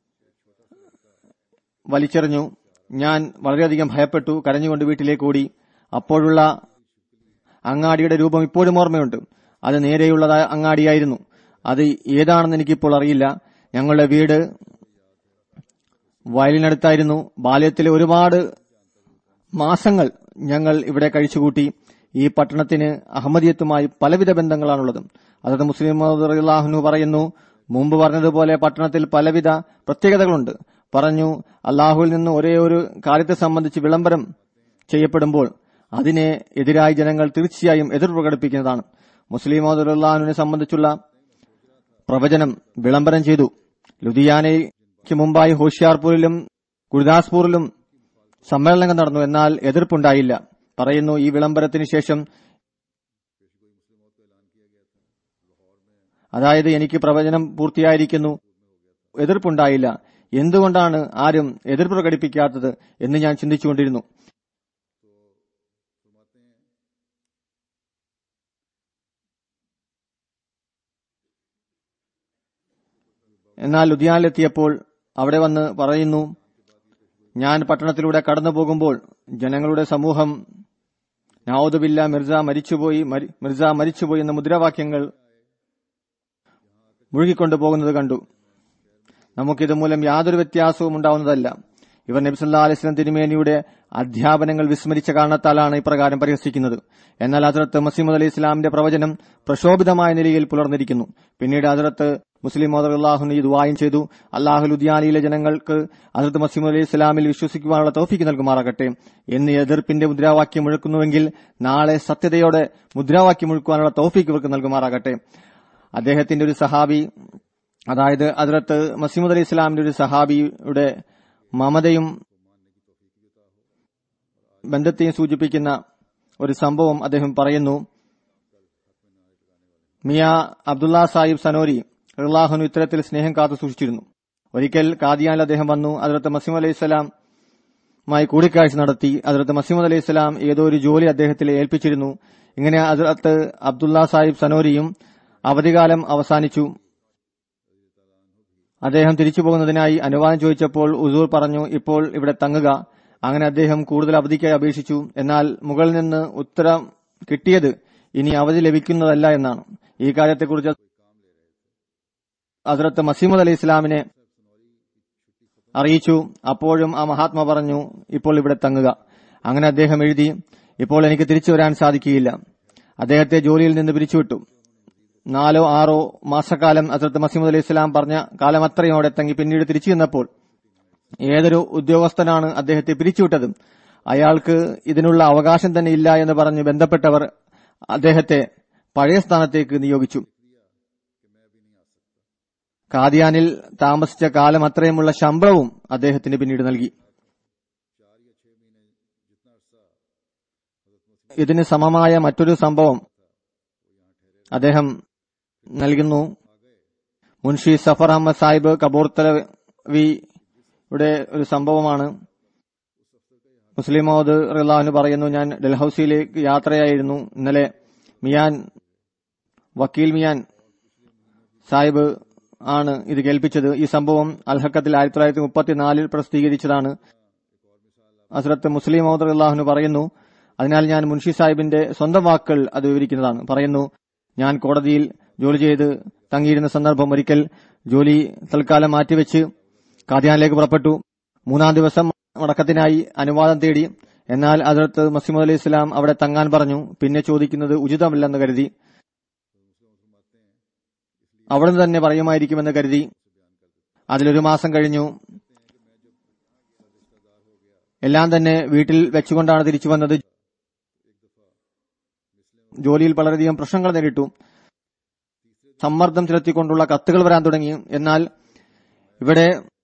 വലിച്ചെറിഞ്ഞു ഞാൻ വളരെയധികം ഭയപ്പെട്ടു കരഞ്ഞുകൊണ്ട് വീട്ടിലേക്ക് ഓടി അപ്പോഴുള്ള അങ്ങാടിയുടെ രൂപം ഇപ്പോഴും ഓർമ്മയുണ്ട് അത് നേരെയുള്ള അങ്ങാടിയായിരുന്നു അത് ഏതാണെന്ന് എനിക്കിപ്പോൾ അറിയില്ല ഞങ്ങളുടെ വീട് വയലിനടുത്തായിരുന്നു ബാല്യത്തിലെ ഒരുപാട് മാസങ്ങൾ ഞങ്ങൾ ഇവിടെ കഴിച്ചുകൂട്ടി ഈ പട്ടണത്തിന് അഹമ്മദിയത്തുമായി പലവിധ ബന്ധങ്ങളാണുള്ളത് അതത് മുസ്ലിം അള്ളാഹുനു പറയുന്നു മുമ്പ് പറഞ്ഞതുപോലെ പട്ടണത്തിൽ പലവിധ പ്രത്യേകതകളുണ്ട് പറഞ്ഞു അള്ളാഹുവിൽ നിന്ന് ഒരേ ഒരു കാര്യത്തെ സംബന്ധിച്ച് വിളംബരം ചെയ്യപ്പെടുമ്പോൾ അതിനെ എതിരായി ജനങ്ങൾ തീർച്ചയായും എതിർ പ്രകടിപ്പിക്കുന്നതാണ് മുസ്ലിം അള്ളാഹുവിനെ സംബന്ധിച്ചുള്ള പ്രവചനം വിളംബരം ചെയ്തു ലുധിയാനയ്ക്ക് മുമ്പായി ഹോഷിയാർപൂരിലും ഗുരുദാസ്പൂരിലും സമ്മേളനങ്ങൾ നടന്നു എന്നാൽ എതിർപ്പുണ്ടായില്ല പറയുന്നു ഈ വിളംബരത്തിന് ശേഷം അതായത് എനിക്ക് പ്രവചനം പൂർത്തിയായിരിക്കുന്നു എതിർപ്പുണ്ടായില്ല എന്തുകൊണ്ടാണ് ആരും എതിർപ്പ് പ്രകടിപ്പിക്കാത്തത് എന്ന് ഞാൻ ചിന്തിച്ചുകൊണ്ടിരുന്നു എന്നാൽ ലുധിയാനിലെത്തിയപ്പോൾ അവിടെ വന്ന് പറയുന്നു ഞാൻ പട്ടണത്തിലൂടെ കടന്നു പോകുമ്പോൾ ജനങ്ങളുടെ സമൂഹം നൌദുബില്ല മിർസ മരിച്ചുപോയി മരി- മിർസ മരിച്ചുപോയി എന്ന മുദ്രാവാക്യങ്ങൾ മുഴുകിക്കൊണ്ടു പോകുന്നത് കണ്ടു നമുക്കിത് മൂലം യാതൊരു വ്യത്യാസവും ഉണ്ടാവുന്നതല്ല ഇവർ നബ്സല്ലാ അലൈസ്ലം തിരുമേനിയുടെ അധ്യാപനങ്ങൾ വിസ്മരിച്ച കാരണത്താലാണ് ഇപ്രകാരം പരിഹസിക്കുന്നത് എന്നാൽ ഹസരത്ത് മസീമദ് അലി ഇസ്ലാമിന്റെ പ്രവചനം പ്രക്ഷോഭിതമായ നിലയിൽ പുലർന്നിരിക്കുന്നു പിന്നീട് ഹസരത്ത് മുസ്ലിം അള്ളാഹുന് ഈ ദുവായും ചെയ്തു അള്ളാഹു ലുധിയാനിയിലെ ജനങ്ങൾക്ക് ഹസരത്ത് മസീമദ് അലി ഇസ്ലാമിൽ വിശ്വസിക്കുവാനുള്ള തൗഫീക്ക് നൽകുമാറാകട്ടെ എന്ന് എതിർപ്പിന്റെ മുദ്രാവാക്യം മുഴക്കുന്നുവെങ്കിൽ നാളെ സത്യതയോടെ മുദ്രാവാക്യം മുഴക്കുവാനുള്ള തൗഫീക്ക് ഇവർക്ക് നൽകുമാറാകട്ടെ അദ്ദേഹത്തിന്റെ ഒരു സഹാബി അതായത് അതിലത്ത് മസീമുദ് അലി ഇസ്ലാമിന്റെ ഒരു സഹാബിയുടെ മമതയും ബന്ധത്തെയും സൂചിപ്പിക്കുന്ന ഒരു സംഭവം അദ്ദേഹം പറയുന്നു മിയ അബ്ദുള്ള സാഹിബ് സനോരി അള്ളാഹുനു ഇത്തരത്തിൽ സ്നേഹം കാത്തു സൂക്ഷിച്ചിരുന്നു ഒരിക്കൽ കാദിയാനിൽ അദ്ദേഹം വന്നു അതിലത്ത് മസീം അലൈഹി സ്വലാം കൂടിക്കാഴ്ച നടത്തി അതിലത്ത് മസീമദ് അലൈഹി സ്വലാം ഏതോ ഒരു ജോലി അദ്ദേഹത്തിൽ ഏൽപ്പിച്ചിരുന്നു ഇങ്ങനെ അതിലത്ത് അബ്ദുള്ള സാഹിബ് സനോരിയും അവധികാലം അവസാനിച്ചു അദ്ദേഹം തിരിച്ചു പോകുന്നതിനായി അനുവാദം ചോദിച്ചപ്പോൾ ഉസൂർ പറഞ്ഞു ഇപ്പോൾ ഇവിടെ തങ്ങുക അങ്ങനെ അദ്ദേഹം കൂടുതൽ അവധിക്കായി അപേക്ഷിച്ചു എന്നാൽ മുകളിൽ നിന്ന് ഉത്തരം കിട്ടിയത് ഇനി അവധി ലഭിക്കുന്നതല്ല എന്നാണ് ഈ കാര്യത്തെക്കുറിച്ച് ഹസ്രത്ത് മസീമദ് അലി ഇസ്ലാമിനെ അറിയിച്ചു അപ്പോഴും ആ മഹാത്മാ പറഞ്ഞു ഇപ്പോൾ ഇവിടെ തങ്ങുക അങ്ങനെ അദ്ദേഹം എഴുതി ഇപ്പോൾ എനിക്ക് തിരിച്ചു വരാൻ സാധിക്കുകയില്ല അദ്ദേഹത്തെ ജോലിയിൽ നിന്ന് പിരിച്ചുവിട്ടു നാലോ ആറോ മാസക്കാലം അസരത്ത് മസീമുദ് അലൈഹി ഇസ്ലാം പറഞ്ഞ കാലം അത്രയും അവിടെ തങ്ങി പിന്നീട് തിരിച്ചു ചെന്നപ്പോൾ ഏതൊരു ഉദ്യോഗസ്ഥനാണ് അദ്ദേഹത്തെ പിരിച്ചുവിട്ടത് അയാൾക്ക് ഇതിനുള്ള അവകാശം തന്നെ ഇല്ല എന്ന് പറഞ്ഞ് ബന്ധപ്പെട്ടവർ അദ്ദേഹത്തെ പഴയ സ്ഥാനത്തേക്ക് നിയോഗിച്ചു കാദിയാനിൽ താമസിച്ച കാലം അത്രയുമുള്ള ശമ്പളവും അദ്ദേഹത്തിന് പിന്നീട് നൽകി ഇതിന് സമമായ മറ്റൊരു സംഭവം അദ്ദേഹം നൽകുന്നു മുൻഷി സഫർ അഹമ്മദ് സാഹിബ് കബൂർത്തലവിയുടെ ഒരു സംഭവമാണ് മുസ്ലിം മൗദ് റിലാഹുന് പറയുന്നു ഞാൻ ഡൽഹൌസിയിലേക്ക് യാത്രയായിരുന്നു ഇന്നലെ മിയാൻ വക്കീൽ മിയാൻ സാഹിബ് ആണ് ഇത് കേൾപ്പിച്ചത് ഈ സംഭവം അൽഹക്കത്തിൽ ആയിരത്തി തൊള്ളായിരത്തി മുപ്പത്തിനാലിൽ പ്രസിദ്ധീകരിച്ചതാണ് ഹസ്രത്ത് മുസ്ലിം മൗദ് അള്ളാഹുന് പറയുന്നു അതിനാൽ ഞാൻ മുൻഷി സാഹിബിന്റെ സ്വന്തം വാക്കുകൾ അത് വിവരിക്കുന്നതാണ് പറയുന്നു ഞാൻ കോടതിയിൽ ജോലി ചെയ്ത് തങ്ങിയിരുന്ന സന്ദർഭം ഒരിക്കൽ ജോലി തൽക്കാലം മാറ്റിവെച്ച് കാദ്യാനിലേക്ക് പുറപ്പെട്ടു മൂന്നാം ദിവസം മടക്കത്തിനായി അനുവാദം തേടി എന്നാൽ അതിർത്ത് മസീമദ് അലൈഹി ഇസ്ലാം അവിടെ തങ്ങാൻ പറഞ്ഞു പിന്നെ ചോദിക്കുന്നത് ഉചിതമല്ലെന്ന് കരുതി അവിടുന്ന് തന്നെ പറയുമായിരിക്കുമെന്ന് കരുതി അതിലൊരു മാസം കഴിഞ്ഞു എല്ലാം തന്നെ വീട്ടിൽ വെച്ചുകൊണ്ടാണ് തിരിച്ചു വന്നത് ജോലിയിൽ വളരെയധികം പ്രശ്നങ്ങൾ നേരിട്ടു സമ്മർദ്ദം ചെലുത്തിക്കൊണ്ടുള്ള കത്തുകൾ വരാൻ തുടങ്ങി എന്നാൽ ഇവിടെ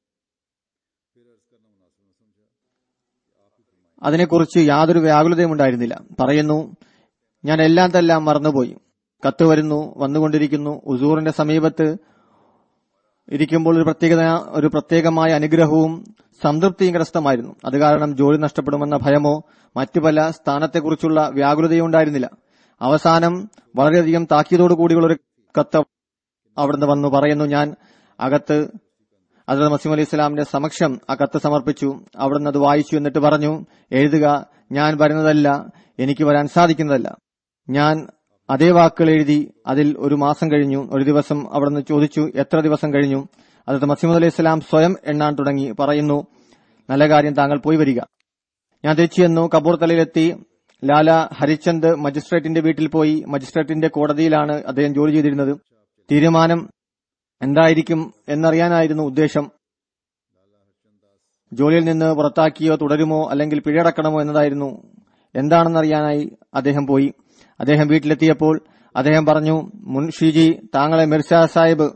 അതിനെക്കുറിച്ച് യാതൊരു വ്യാകുലതയും ഉണ്ടായിരുന്നില്ല പറയുന്നു ഞാൻ എല്ലാം തെല്ലാം മറന്നുപോയി കത്ത് വരുന്നു വന്നുകൊണ്ടിരിക്കുന്നു ഉസൂറിന്റെ സമീപത്ത് ഇരിക്കുമ്പോൾ ഒരു പ്രത്യേകത ഒരു പ്രത്യേകമായ അനുഗ്രഹവും സംതൃപ്തിയും കരസ്ഥമായിരുന്നു അത് കാരണം ജോലി നഷ്ടപ്പെടുമെന്ന ഭയമോ മറ്റു പല സ്ഥാനത്തെക്കുറിച്ചുള്ള വ്യാകുലതയും ഉണ്ടായിരുന്നില്ല അവസാനം വളരെയധികം താക്കീതോടു കൂടിയുള്ള ഒരു കത്ത് അവിടുന്ന് വന്നു പറയുന്നു ഞാൻ അകത്ത് അസർ മസീം അലി ഇസ്ലാമിന്റെ സമക്ഷം ആ കത്ത് സമർപ്പിച്ചു അവിടുന്ന് അത് വായിച്ചു എന്നിട്ട് പറഞ്ഞു എഴുതുക ഞാൻ വരുന്നതല്ല എനിക്ക് വരാൻ സാധിക്കുന്നതല്ല ഞാൻ അതേ വാക്കുകൾ എഴുതി അതിൽ ഒരു മാസം കഴിഞ്ഞു ഒരു ദിവസം അവിടുന്ന് ചോദിച്ചു എത്ര ദിവസം കഴിഞ്ഞു അതത് മസീമദ് അലൈഹി ഇസ്ലാം സ്വയം എണ്ണാൻ തുടങ്ങി പറയുന്നു നല്ല കാര്യം താങ്കൾ പോയി വരിക ഞാൻ തിരിച്ചു ചെന്നു കപൂർ തലയിലെത്തി ലാല ഹരിചന്ദ് മജിസ്ട്രേറ്റിന്റെ വീട്ടിൽ പോയി മജിസ്ട്രേറ്റിന്റെ കോടതിയിലാണ് അദ്ദേഹം ജോലി ചെയ്തിരുന്നത് തീരുമാനം എന്തായിരിക്കും എന്നറിയാനായിരുന്നു ഉദ്ദേശം ജോലിയിൽ നിന്ന് പുറത്താക്കിയോ തുടരുമോ അല്ലെങ്കിൽ പിഴയടക്കണമോ എന്നതായിരുന്നു എന്താണെന്നറിയാനായി അദ്ദേഹം പോയി അദ്ദേഹം വീട്ടിലെത്തിയപ്പോൾ അദ്ദേഹം പറഞ്ഞു മുൻഷീജി താങ്കളെ മിർസ സാഹിബ്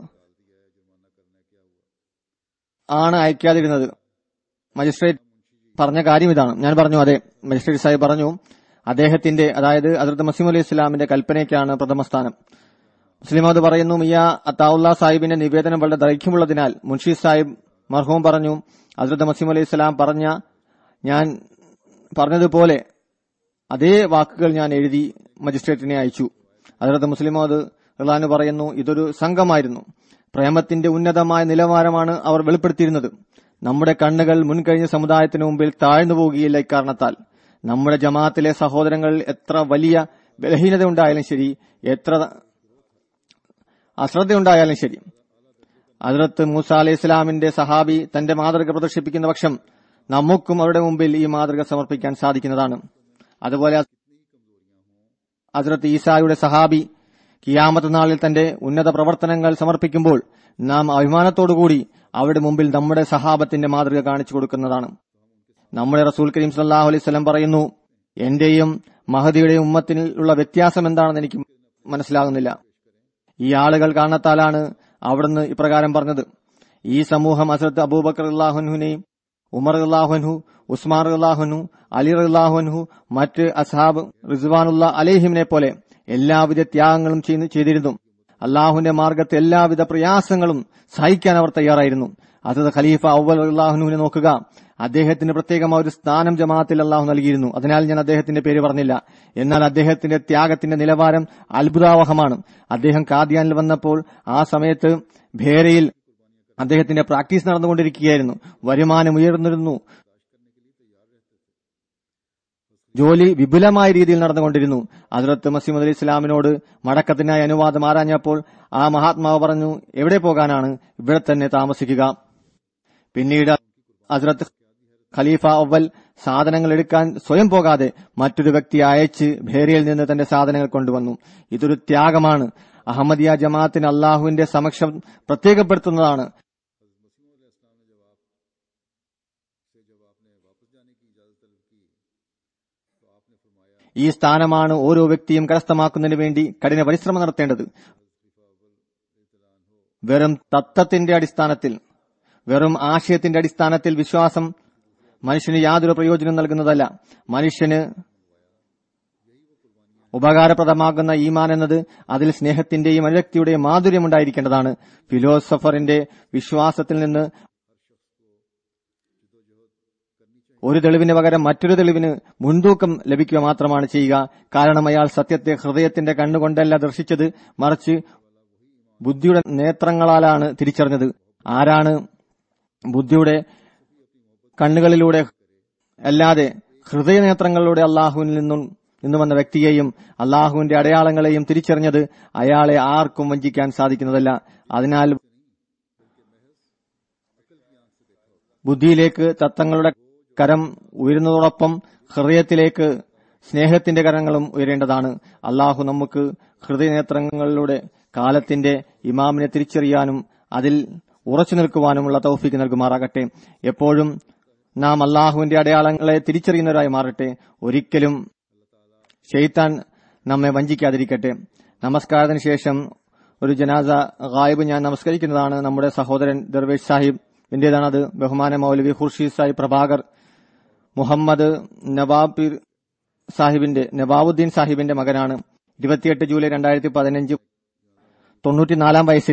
ആണ് അയക്കാതിരുന്നത് മജിസ്ട്രേറ്റ് പറഞ്ഞ കാര്യം ഇതാണ് ഞാൻ പറഞ്ഞു അതെ മജിസ്ട്രേറ്റ് സാഹിബ് പറഞ്ഞു അദ്ദേഹത്തിന്റെ അതായത് അതിർത്ത് മസീം അലി ഇസ്ലാമിന്റെ കൽപ്പനയ്ക്കാണ് പ്രഥമ സ്ഥാനം മുസ്ലിമോദ് പറയുന്നു മിയ അത്താവുല്ല സാഹിബിന്റെ നിവേദനം വളരെ ദൈർഘ്യമുള്ളതിനാൽ മുൻഷി സാഹിബ് മർഹൂം പറഞ്ഞു അതിർത്ത് മസീം അലി ഇസ്ലാം പറഞ്ഞ ഞാൻ പറഞ്ഞതുപോലെ അതേ വാക്കുകൾ ഞാൻ എഴുതി മജിസ്ട്രേറ്റിനെ അയച്ചു അതിർത്ത് മുസ്ലിമോദ് റിലാന് പറയുന്നു ഇതൊരു സംഘമായിരുന്നു പ്രേമത്തിന്റെ ഉന്നതമായ നിലവാരമാണ് അവർ വെളിപ്പെടുത്തിയിരുന്നത് നമ്മുടെ കണ്ണുകൾ മുൻകഴിഞ്ഞ സമുദായത്തിന് മുമ്പിൽ താഴ്ന്നു പോകുകയില്ല ഇക്കാരണത്താൽ നമ്മുടെ ജമാഅത്തിലെ സഹോദരങ്ങൾ എത്ര വലിയ ബലഹീനത ഉണ്ടായാലും ശരി എത്ര അശ്രദ്ധയുണ്ടായാലും ശരി അതിർത്ത് മൂസ അലൈഹി ഇസ്ലാമിന്റെ സഹാബി തന്റെ മാതൃക പ്രദർശിപ്പിക്കുന്ന പക്ഷം നമുക്കും അവരുടെ മുമ്പിൽ ഈ മാതൃക സമർപ്പിക്കാൻ സാധിക്കുന്നതാണ് അതുപോലെ ഹസ്രത്ത് ഈസായുടെ സഹാബി കിയാമത്ത് നാളിൽ തന്റെ ഉന്നത പ്രവർത്തനങ്ങൾ സമർപ്പിക്കുമ്പോൾ നാം അഭിമാനത്തോടുകൂടി അവരുടെ മുമ്പിൽ നമ്മുടെ സഹാബത്തിന്റെ മാതൃക കാണിച്ചു കൊടുക്കുന്നതാണ് നമ്മുടെ റസൂൽ കരീം സല്ലാഹു അലൈഹി സ്വലം പറയുന്നു എന്റെയും മഹദിയുടെയും ഉമ്മത്തിനുള്ള വ്യത്യാസം എന്താണെന്ന് എനിക്ക് മനസ്സിലാകുന്നില്ല ഈ ആളുകൾ കാണത്താലാണ് അവിടുന്ന് ഇപ്രകാരം പറഞ്ഞത് ഈ സമൂഹം ഹസരത്ത് അബൂബക്കർ അള്ളാഹുനുവിനെയും ഉമർ അള്ളാഹുൻഹു ഉസ്മാൻ അള്ളാഹുനു അലി അള്ളാഹുൻഹു മറ്റ് അസാബ് റിസ്വാനുള്ള അലേഹിമിനെ പോലെ എല്ലാവിധ ത്യാഗങ്ങളും ചെയ്തിരുന്നു അള്ളാഹുവിന്റെ മാർഗത്തെ എല്ലാവിധ പ്രയാസങ്ങളും സഹിക്കാൻ അവർ തയ്യാറായിരുന്നു അത് ഖലീഫ ഔവൽ അള്ളാഹുനുവിനെ നോക്കുക അദ്ദേഹത്തിന് പ്രത്യേകമായ ഒരു സ്ഥാനം ജമാഅത്തിൽ അള്ളാഹു നൽകിയിരുന്നു അതിനാൽ ഞാൻ അദ്ദേഹത്തിന്റെ പേര് പറഞ്ഞില്ല എന്നാൽ അദ്ദേഹത്തിന്റെ ത്യാഗത്തിന്റെ നിലവാരം അത്ഭുതാവഹമാണ് അദ്ദേഹം കാദ്യാനിൽ വന്നപ്പോൾ ആ സമയത്ത് ഭേരയിൽ അദ്ദേഹത്തിന്റെ പ്രാക്ടീസ് നടന്നുകൊണ്ടിരിക്കുകയായിരുന്നു വരുമാനം ഉയർന്നിരുന്നു ജോലി വിപുലമായ രീതിയിൽ നടന്നുകൊണ്ടിരുന്നു അതിർത്ത് മസീമദ് അലി ഇസ്ലാമിനോട് മടക്കത്തിനായി അനുവാദം ആരാഞ്ഞപ്പോൾ ആ മഹാത്മാവ് പറഞ്ഞു എവിടെ പോകാനാണ് ഇവിടെ തന്നെ താമസിക്കുക പിന്നീട് ഹസ്രത്ത് ഖലീഫ അവൽ സാധനങ്ങൾ എടുക്കാൻ സ്വയം പോകാതെ മറ്റൊരു വ്യക്തി അയച്ച് ഭേരിയിൽ നിന്ന് തന്റെ സാധനങ്ങൾ കൊണ്ടുവന്നു ഇതൊരു ത്യാഗമാണ് അഹമ്മദിയ ജമാഅത്തിന് അള്ളാഹുവിന്റെ സമക്ഷം പ്രത്യേകപ്പെടുത്തുന്നതാണ് ഈ സ്ഥാനമാണ് ഓരോ വ്യക്തിയും കരസ്ഥമാക്കുന്നതിന് വേണ്ടി കഠിന പരിശ്രമം നടത്തേണ്ടത് വെറും തത്വത്തിന്റെ അടിസ്ഥാനത്തിൽ വെറും ആശയത്തിന്റെ അടിസ്ഥാനത്തിൽ വിശ്വാസം മനുഷ്യന് യാതൊരു പ്രയോജനം നൽകുന്നതല്ല മനുഷ്യന് ഉപകാരപ്രദമാകുന്ന ഈമാൻ എന്നത് അതിൽ സ്നേഹത്തിന്റെയും അനുരക്തിയുടെയും മാധുര്യം ഉണ്ടായിരിക്കേണ്ടതാണ് ഫിലോസഫറിന്റെ വിശ്വാസത്തിൽ നിന്ന് ഒരു തെളിവിന് പകരം മറ്റൊരു തെളിവിന് മുൻതൂക്കം ലഭിക്കുക മാത്രമാണ് ചെയ്യുക കാരണം അയാൾ സത്യത്തെ ഹൃദയത്തിന്റെ കണ്ണുകൊണ്ടല്ല ദർശിച്ചത് മറിച്ച് ബുദ്ധിയുടെ നേത്രങ്ങളാലാണ് തിരിച്ചറിഞ്ഞത് ആരാണ് ബുദ്ധിയുടെ കണ്ണുകളിലൂടെ അല്ലാതെ ഹൃദയനേത്രങ്ങളിലൂടെ അള്ളാഹുവിൽ നിന്നും നിന്ന് വന്ന വ്യക്തിയെയും അള്ളാഹുവിന്റെ അടയാളങ്ങളെയും തിരിച്ചറിഞ്ഞത് അയാളെ ആർക്കും വഞ്ചിക്കാൻ സാധിക്കുന്നതല്ല അതിനാൽ ബുദ്ധിയിലേക്ക് തത്വങ്ങളുടെ കരം ഉയരുന്നതോടൊപ്പം ഹൃദയത്തിലേക്ക് സ്നേഹത്തിന്റെ കരങ്ങളും ഉയരേണ്ടതാണ് അള്ളാഹു നമുക്ക് ഹൃദയനേത്രങ്ങളിലൂടെ കാലത്തിന്റെ ഇമാമിനെ തിരിച്ചറിയാനും അതിൽ ഉറച്ചു നിൽക്കുവാനുമുള്ള തൗഫീക്ക് നൽകുമാറാകട്ടെ എപ്പോഴും നാം അള്ളാഹുവിന്റെ അടയാളങ്ങളെ തിരിച്ചറിയുന്നവരായി മാറട്ടെ ഒരിക്കലും ഷെയ്ത്താൻ നമ്മെ വഞ്ചിക്കാതിരിക്കട്ടെ നമസ്കാരത്തിന് ശേഷം ഒരു ജനാസ ഗായിബ് ഞാൻ നമസ്കരിക്കുന്നതാണ് നമ്മുടെ സഹോദരൻ ദർവേഷ് സാഹിബിന്റേതാണത് ബഹുമാന മൗലവി ഖുർഷീദ് സാഹിബ് പ്രഭാകർ മുഹമ്മദ് നവാബിർ സാഹിബിന്റെ നവാബുദ്ദീൻ സാഹിബിന്റെ മകനാണ് ഇരുപത്തിയെട്ട് ജൂലൈ രണ്ടായിരത്തി പതിനഞ്ച് തൊണ്ണൂറ്റിനാലാം വയസ്സിൽ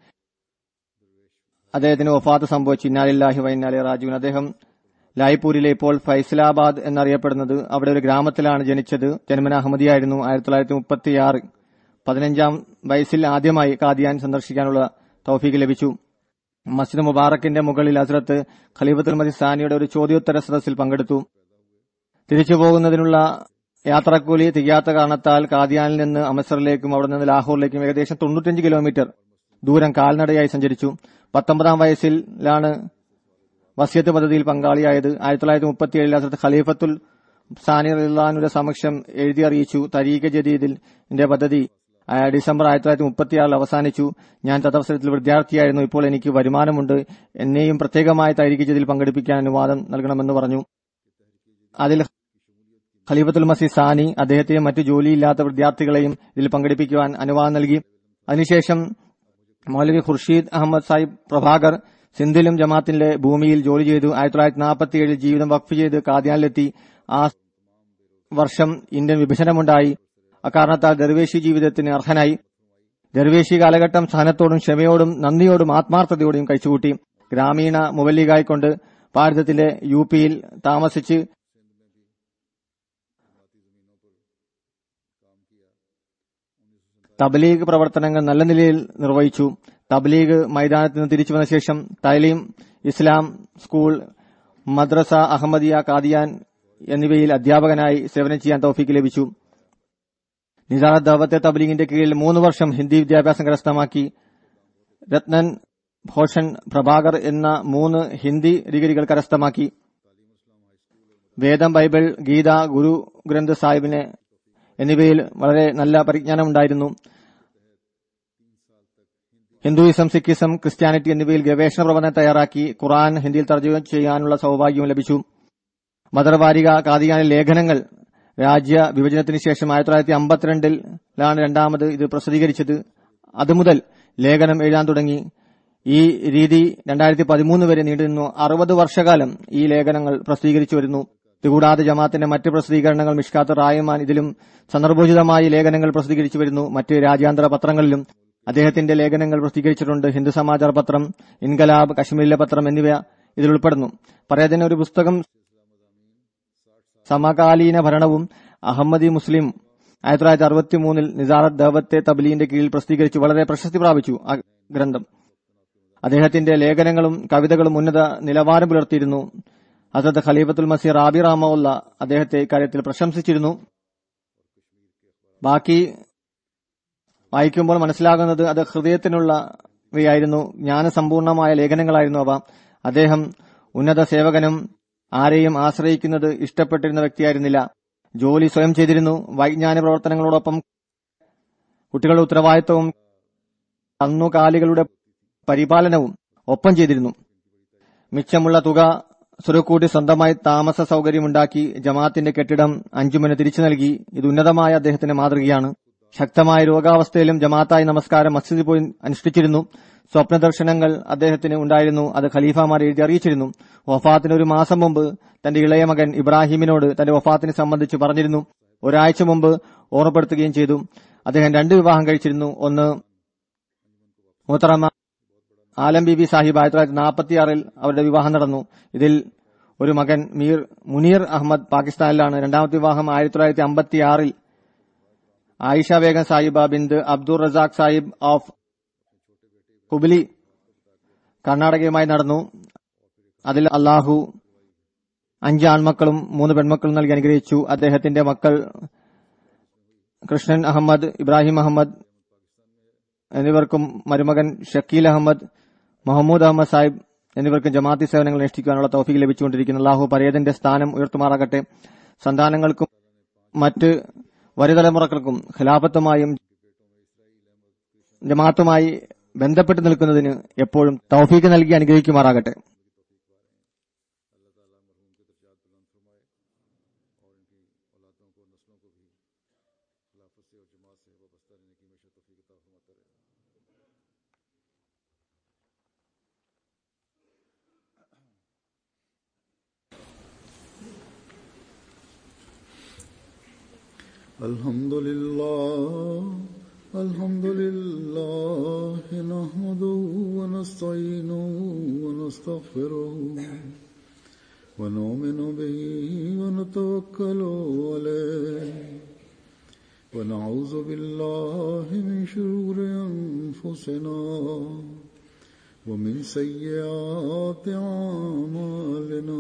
അദ്ദേഹത്തിന് വഫാത്ത് സംഭവിച്ചു ഇന്നാലില്ലാഹി വൈന്നാലി റാജുവിൻ അദ്ദേഹം ലായ്പൂരിലെ ഇപ്പോൾ ഫൈസലാബാദ് എന്നറിയപ്പെടുന്നത് അവിടെ ഒരു ഗ്രാമത്തിലാണ് ജനിച്ചത് ജന്മന അഹമ്മദിയായിരുന്നു ആയിരത്തി തൊള്ളായിരത്തി മുപ്പത്തിയാറ് പതിനഞ്ചാം വയസ്സിൽ ആദ്യമായി കാദിയാൻ സന്ദർശിക്കാനുള്ള തൗഫീക്ക് ലഭിച്ചു മസ്ജിദ് മുബാറക്കിന്റെ മുകളിൽ ഹസ്രത്ത് ഖലീഫത്തുൽ മദി സാനിയുടെ ഒരു ചോദ്യോത്തര സദസ്സിൽ പങ്കെടുത്തു തിരിച്ചു പോകുന്നതിനുള്ള യാത്രാക്കൂലി തികയാത്ത കാരണത്താൽ കാദിയാനിൽ നിന്ന് അമൃത്സറിലേക്കും അവിടെ നിന്ന് ലാഹോറിലേക്കും ഏകദേശം തൊണ്ണൂറ്റഞ്ച് കിലോമീറ്റർ ദൂരം കാൽനടയായി സഞ്ചരിച്ചു പത്തൊമ്പതാം വയസ്സിലാണ് വസിയത്ത് പദ്ധതിയിൽ പങ്കാളിയായത് ആയിരത്തി തൊള്ളായിരത്തി മുപ്പത്തിയേഴിൽ ഹസരത്ത് ഖലീഫത്തുൽ സാനി റിള്ളാനുടെ സമക്ഷം എഴുതി അറിയിച്ചു തരീഖ ജദീദിൽ എന്റെ പദ്ധതി ആ, ഡിസംബർ ആയിരത്തി തൊള്ളായിരത്തി മുപ്പത്തിയാറിൽ അവസാനിച്ചു ഞാൻ തദവസരത്തിൽ വിദ്യാർത്ഥിയായിരുന്നു ഇപ്പോൾ എനിക്ക് വരുമാനമുണ്ട് എന്നെയും പ്രത്യേകമായി തരീഖ ജദീദിൽ പങ്കെടുപ്പിക്കാൻ അനുവാദം നൽകണമെന്ന് പറഞ്ഞു അതിൽ ഖലീഫത്തുൽ മസി സാനി അദ്ദേഹത്തെയും മറ്റു ജോലിയില്ലാത്ത വിദ്യാർത്ഥികളെയും ഇതിൽ പങ്കെടുപ്പിക്കുവാൻ അനുവാദം നൽകി അതിനുശേഷം മൗലവി ഖുർഷീദ് അഹമ്മദ് സാഹിബ് പ്രഭാകർ സിന്ധിലും ജമാത്തിന്റെ ഭൂമിയിൽ ജോലി ചെയ്തു ആയിരത്തി തൊള്ളായിരത്തി നാൽപ്പത്തിയേഴിൽ ജീവിതം വഖഫ് ചെയ്ത് കാദ്യാനിലെത്തി ആ വർഷം ഇന്ത്യൻ വിഭജനമുണ്ടായി അക്കാരണത്താൽ ദർവേശി ജീവിതത്തിന് അർഹനായി ദർവേശി കാലഘട്ടം സഹനത്തോടും ക്ഷമയോടും നന്ദിയോടും ആത്മാർത്ഥതയോടും കഴിച്ചുകൂട്ടി ഗ്രാമീണ മുവല്ലിഗായിക്കൊണ്ട് ഭാരതത്തിലെ യു പിയിൽ താമസിച്ച് തബ്ലീഗ് പ്രവർത്തനങ്ങൾ നല്ല നിലയിൽ നിർവഹിച്ചു തബ്ലീഗ് മൈതാനത്ത് നിന്ന് തിരിച്ചു വന്ന ശേഷം തലീം ഇസ്ലാം സ്കൂൾ മദ്രസ അഹമ്മദിയ കാദിയാൻ എന്നിവയിൽ അധ്യാപകനായി സേവനം ചെയ്യാൻ തൗഫീക്ക് ലഭിച്ചു നിസാർ ദാവത്തെ തബ്ലീഗിന്റെ കീഴിൽ മൂന്ന് വർഷം ഹിന്ദി വിദ്യാഭ്യാസം കരസ്ഥമാക്കി രത്നൻ ഭോഷൻ പ്രഭാകർ എന്ന മൂന്ന് ഹിന്ദി ഡിഗ്രികൾ കരസ്ഥമാക്കി വേദം ബൈബിൾ ഗീത ഗുരു ഗ്രന്ഥ സാഹിബിനെ എന്നിവയിൽ വളരെ നല്ല പരിജ്ഞാനമുണ്ടായിരുന്നു ഹിന്ദുയിസം സിഖിസം ക്രിസ്ത്യാനിറ്റി എന്നിവയിൽ ഗവേഷണ പ്രബന്ധം തയ്യാറാക്കി ഖുറാൻ ഹിന്ദിയിൽ തർജ്ജമ ചെയ്യാനുള്ള സൗഭാഗ്യവും ലഭിച്ചു മദർവാരിക കാദിയാനിൽ ലേഖനങ്ങൾ രാജ്യ വിഭജനത്തിന് ശേഷം ആയിരത്തി തൊള്ളായിരത്തി അമ്പത്തിരണ്ടിലാണ് രണ്ടാമത് ഇത് പ്രസിദ്ധീകരിച്ചത് അതുമുതൽ ലേഖനം എഴുതാൻ തുടങ്ങി ഈ രീതി രണ്ടായിരത്തി പതിമൂന്ന് വരെ നീണ്ടുനിന്നു അറുപത് വർഷകാലം ഈ ലേഖനങ്ങൾ പ്രസിദ്ധീകരിച്ചു വരുന്നു ഇതുകൂടാതെ ജമാത്തിന്റെ മറ്റ് പ്രസിദ്ധീകരണങ്ങൾ മിഷ്കാത്ത് റായമാൻ ഇതിലും സന്ദർഭോചിതമായി ലേഖനങ്ങൾ പ്രസിദ്ധീകരിച്ചു വരുന്നു മറ്റ് രാജ്യാന്തര പത്രങ്ങളിലും അദ്ദേഹത്തിന്റെ ലേഖനങ്ങൾ പ്രസിദ്ധീകരിച്ചിട്ടുണ്ട് ഹിന്ദു സമാചാർ പത്രം ഇൻകലാബ് കശ്മീരിലെ പത്രം എന്നിവ ഇതിൽ ഉൾപ്പെടുന്നു പറയാതിന് ഒരു പുസ്തകം സമകാലീന ഭരണവും അഹമ്മദി മുസ്ലിം ആയിരത്തി തൊള്ളായിരത്തി അറുപത്തി മൂന്നിൽ നിസാറത്ത് ദവത്തെ തബ്ലീന്റെ കീഴിൽ പ്രസിദ്ധീകരിച്ചു വളരെ പ്രശസ്തി പ്രാപിച്ചു ആ ഗ്രന്ഥം അദ്ദേഹത്തിന്റെ ലേഖനങ്ങളും കവിതകളും ഉന്നത നിലവാരം പുലർത്തിയിരുന്നു ഹസരത്ത് ഖലീഫത്തുൽ മസീർ റാബി റാമുള്ള അദ്ദേഹത്തെ ഇക്കാര്യത്തിൽ പ്രശംസിച്ചിരുന്നു ബാക്കി വായിക്കുമ്പോൾ മനസ്സിലാകുന്നത് അത് ഹൃദയത്തിനുള്ളവയായിരുന്നു ജ്ഞാനസമ്പൂർണമായ ലേഖനങ്ങളായിരുന്നു അവ അദ്ദേഹം ഉന്നത സേവകനും ആരെയും ആശ്രയിക്കുന്നത് ഇഷ്ടപ്പെട്ടിരുന്ന വ്യക്തിയായിരുന്നില്ല ജോലി സ്വയം ചെയ്തിരുന്നു വൈജ്ഞാനിക പ്രവർത്തനങ്ങളോടൊപ്പം കുട്ടികളുടെ ഉത്തരവാദിത്വവും കന്നുകാലികളുടെ പരിപാലനവും ഒപ്പം ചെയ്തിരുന്നു മിച്ചമുള്ള തുക സുരക്കൂട്ടി സ്വന്തമായി താമസ സൗകര്യമുണ്ടാക്കി ജമാഅത്തിന്റെ കെട്ടിടം അഞ്ചുമന് തിരിച്ചു നൽകി ഇത് ഉന്നതമായ അദ്ദേഹത്തിന്റെ മാതൃകയാണ് ശക്തമായ രോഗാവസ്ഥയിലും ജമാഅത്തായി നമസ്കാരം മസ്ജിദിൽ പോയി അനുഷ്ഠിച്ചിരുന്നു സ്വപ്ന ദർശനങ്ങൾ അദ്ദേഹത്തിന് ഉണ്ടായിരുന്നു അത് ഖലീഫമാർ എഴുതി അറിയിച്ചിരുന്നു വഫാത്തിന് ഒരു മാസം മുമ്പ് തന്റെ ഇളയ മകൻ ഇബ്രാഹിമിനോട് തന്റെ വഫാത്തിനെ സംബന്ധിച്ച് പറഞ്ഞിരുന്നു ഒരാഴ്ച മുമ്പ് ഓർമ്മപ്പെടുത്തുകയും ചെയ്തു അദ്ദേഹം രണ്ട് വിവാഹം കഴിച്ചിരുന്നു ഒന്ന് മുത്തറമ ആലം ബിബി സാഹിബ് ആയിരത്തി തൊള്ളായിരത്തി നാൽപ്പത്തിയാറിൽ അവരുടെ വിവാഹം നടന്നു ഇതിൽ ഒരു മകൻ മീർ മുനീർ അഹമ്മദ് പാകിസ്ഥാനിലാണ് രണ്ടാമത്തെ വിവാഹം ആയിരത്തി തൊള്ളായിരത്തി അമ്പത്തിയാറിൽ ആയിഷ ബേഗം സാഹിബ ബിന്ദ് അബ്ദുൾ റസാഖ് സാഹിബ് ഓഫ് ഹുബിലി കർണാടകയുമായി നടന്നു അതിൽ അള്ളാഹു അഞ്ച് ആൺമക്കളും മൂന്ന് പെൺമക്കളും നൽകി അനുഗ്രഹിച്ചു അദ്ദേഹത്തിന്റെ മക്കൾ കൃഷ്ണൻ അഹമ്മദ് ഇബ്രാഹിം അഹമ്മദ് എന്നിവർക്കും മരുമകൻ ഷക്കീൽ അഹമ്മദ് മുഹമ്മൂദ് അഹമ്മദ് സാഹിബ് എന്നിവർക്കും ജമാഅത്തി സേവനങ്ങൾ അനുഷ്ഠിക്കാനുള്ള തൗഫീക്ക് ലഭിച്ചുകൊണ്ടിരിക്കുന്നു അള്ളാഹു പരേതന്റെ സ്ഥാനം ഉയർത്തുമാറാകട്ടെ സന്താനങ്ങൾക്കും മറ്റ് വരുതലമുറകൾക്കും ഖിലാഫത്തുമായും ജമാഅത്തുമായി ബന്ധപ്പെട്ട് നിൽക്കുന്നതിന് എപ്പോഴും തൗഫീക്ക് നൽകി അനുഗ്രഹിക്കുമാറാകട്ടെ الحمد لله الحمد لله نحمده ونستعينه ونستغفره ونؤمن به ونتوكل عليه ونعوذ بالله من شرور أنفسنا ومن سيئات أعمالنا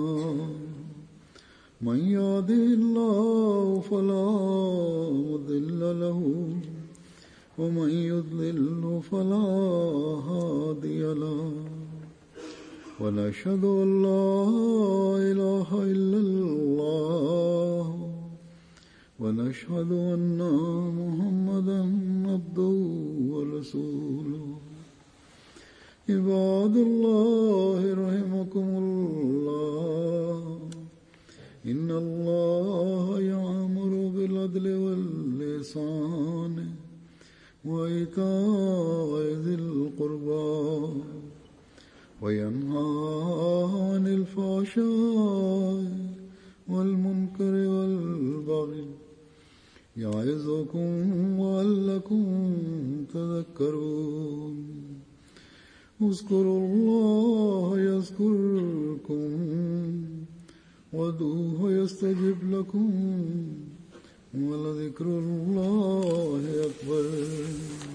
من يهده الله فلا مضل له ومن يضلل فلا هادي له ونشهد ان لا اله الا الله ونشهد ان محمدا عبده ورسوله عباد الله رحمكم الله إن الله يأمر بالعدل واللسان وإيتاء ذي القربى وينهى عن الفحشاء والمنكر والبغي يعظكم لعلكم تذكرون اذكروا الله يذكركم وادعوه يستجب لكم ولذكر الله أكبر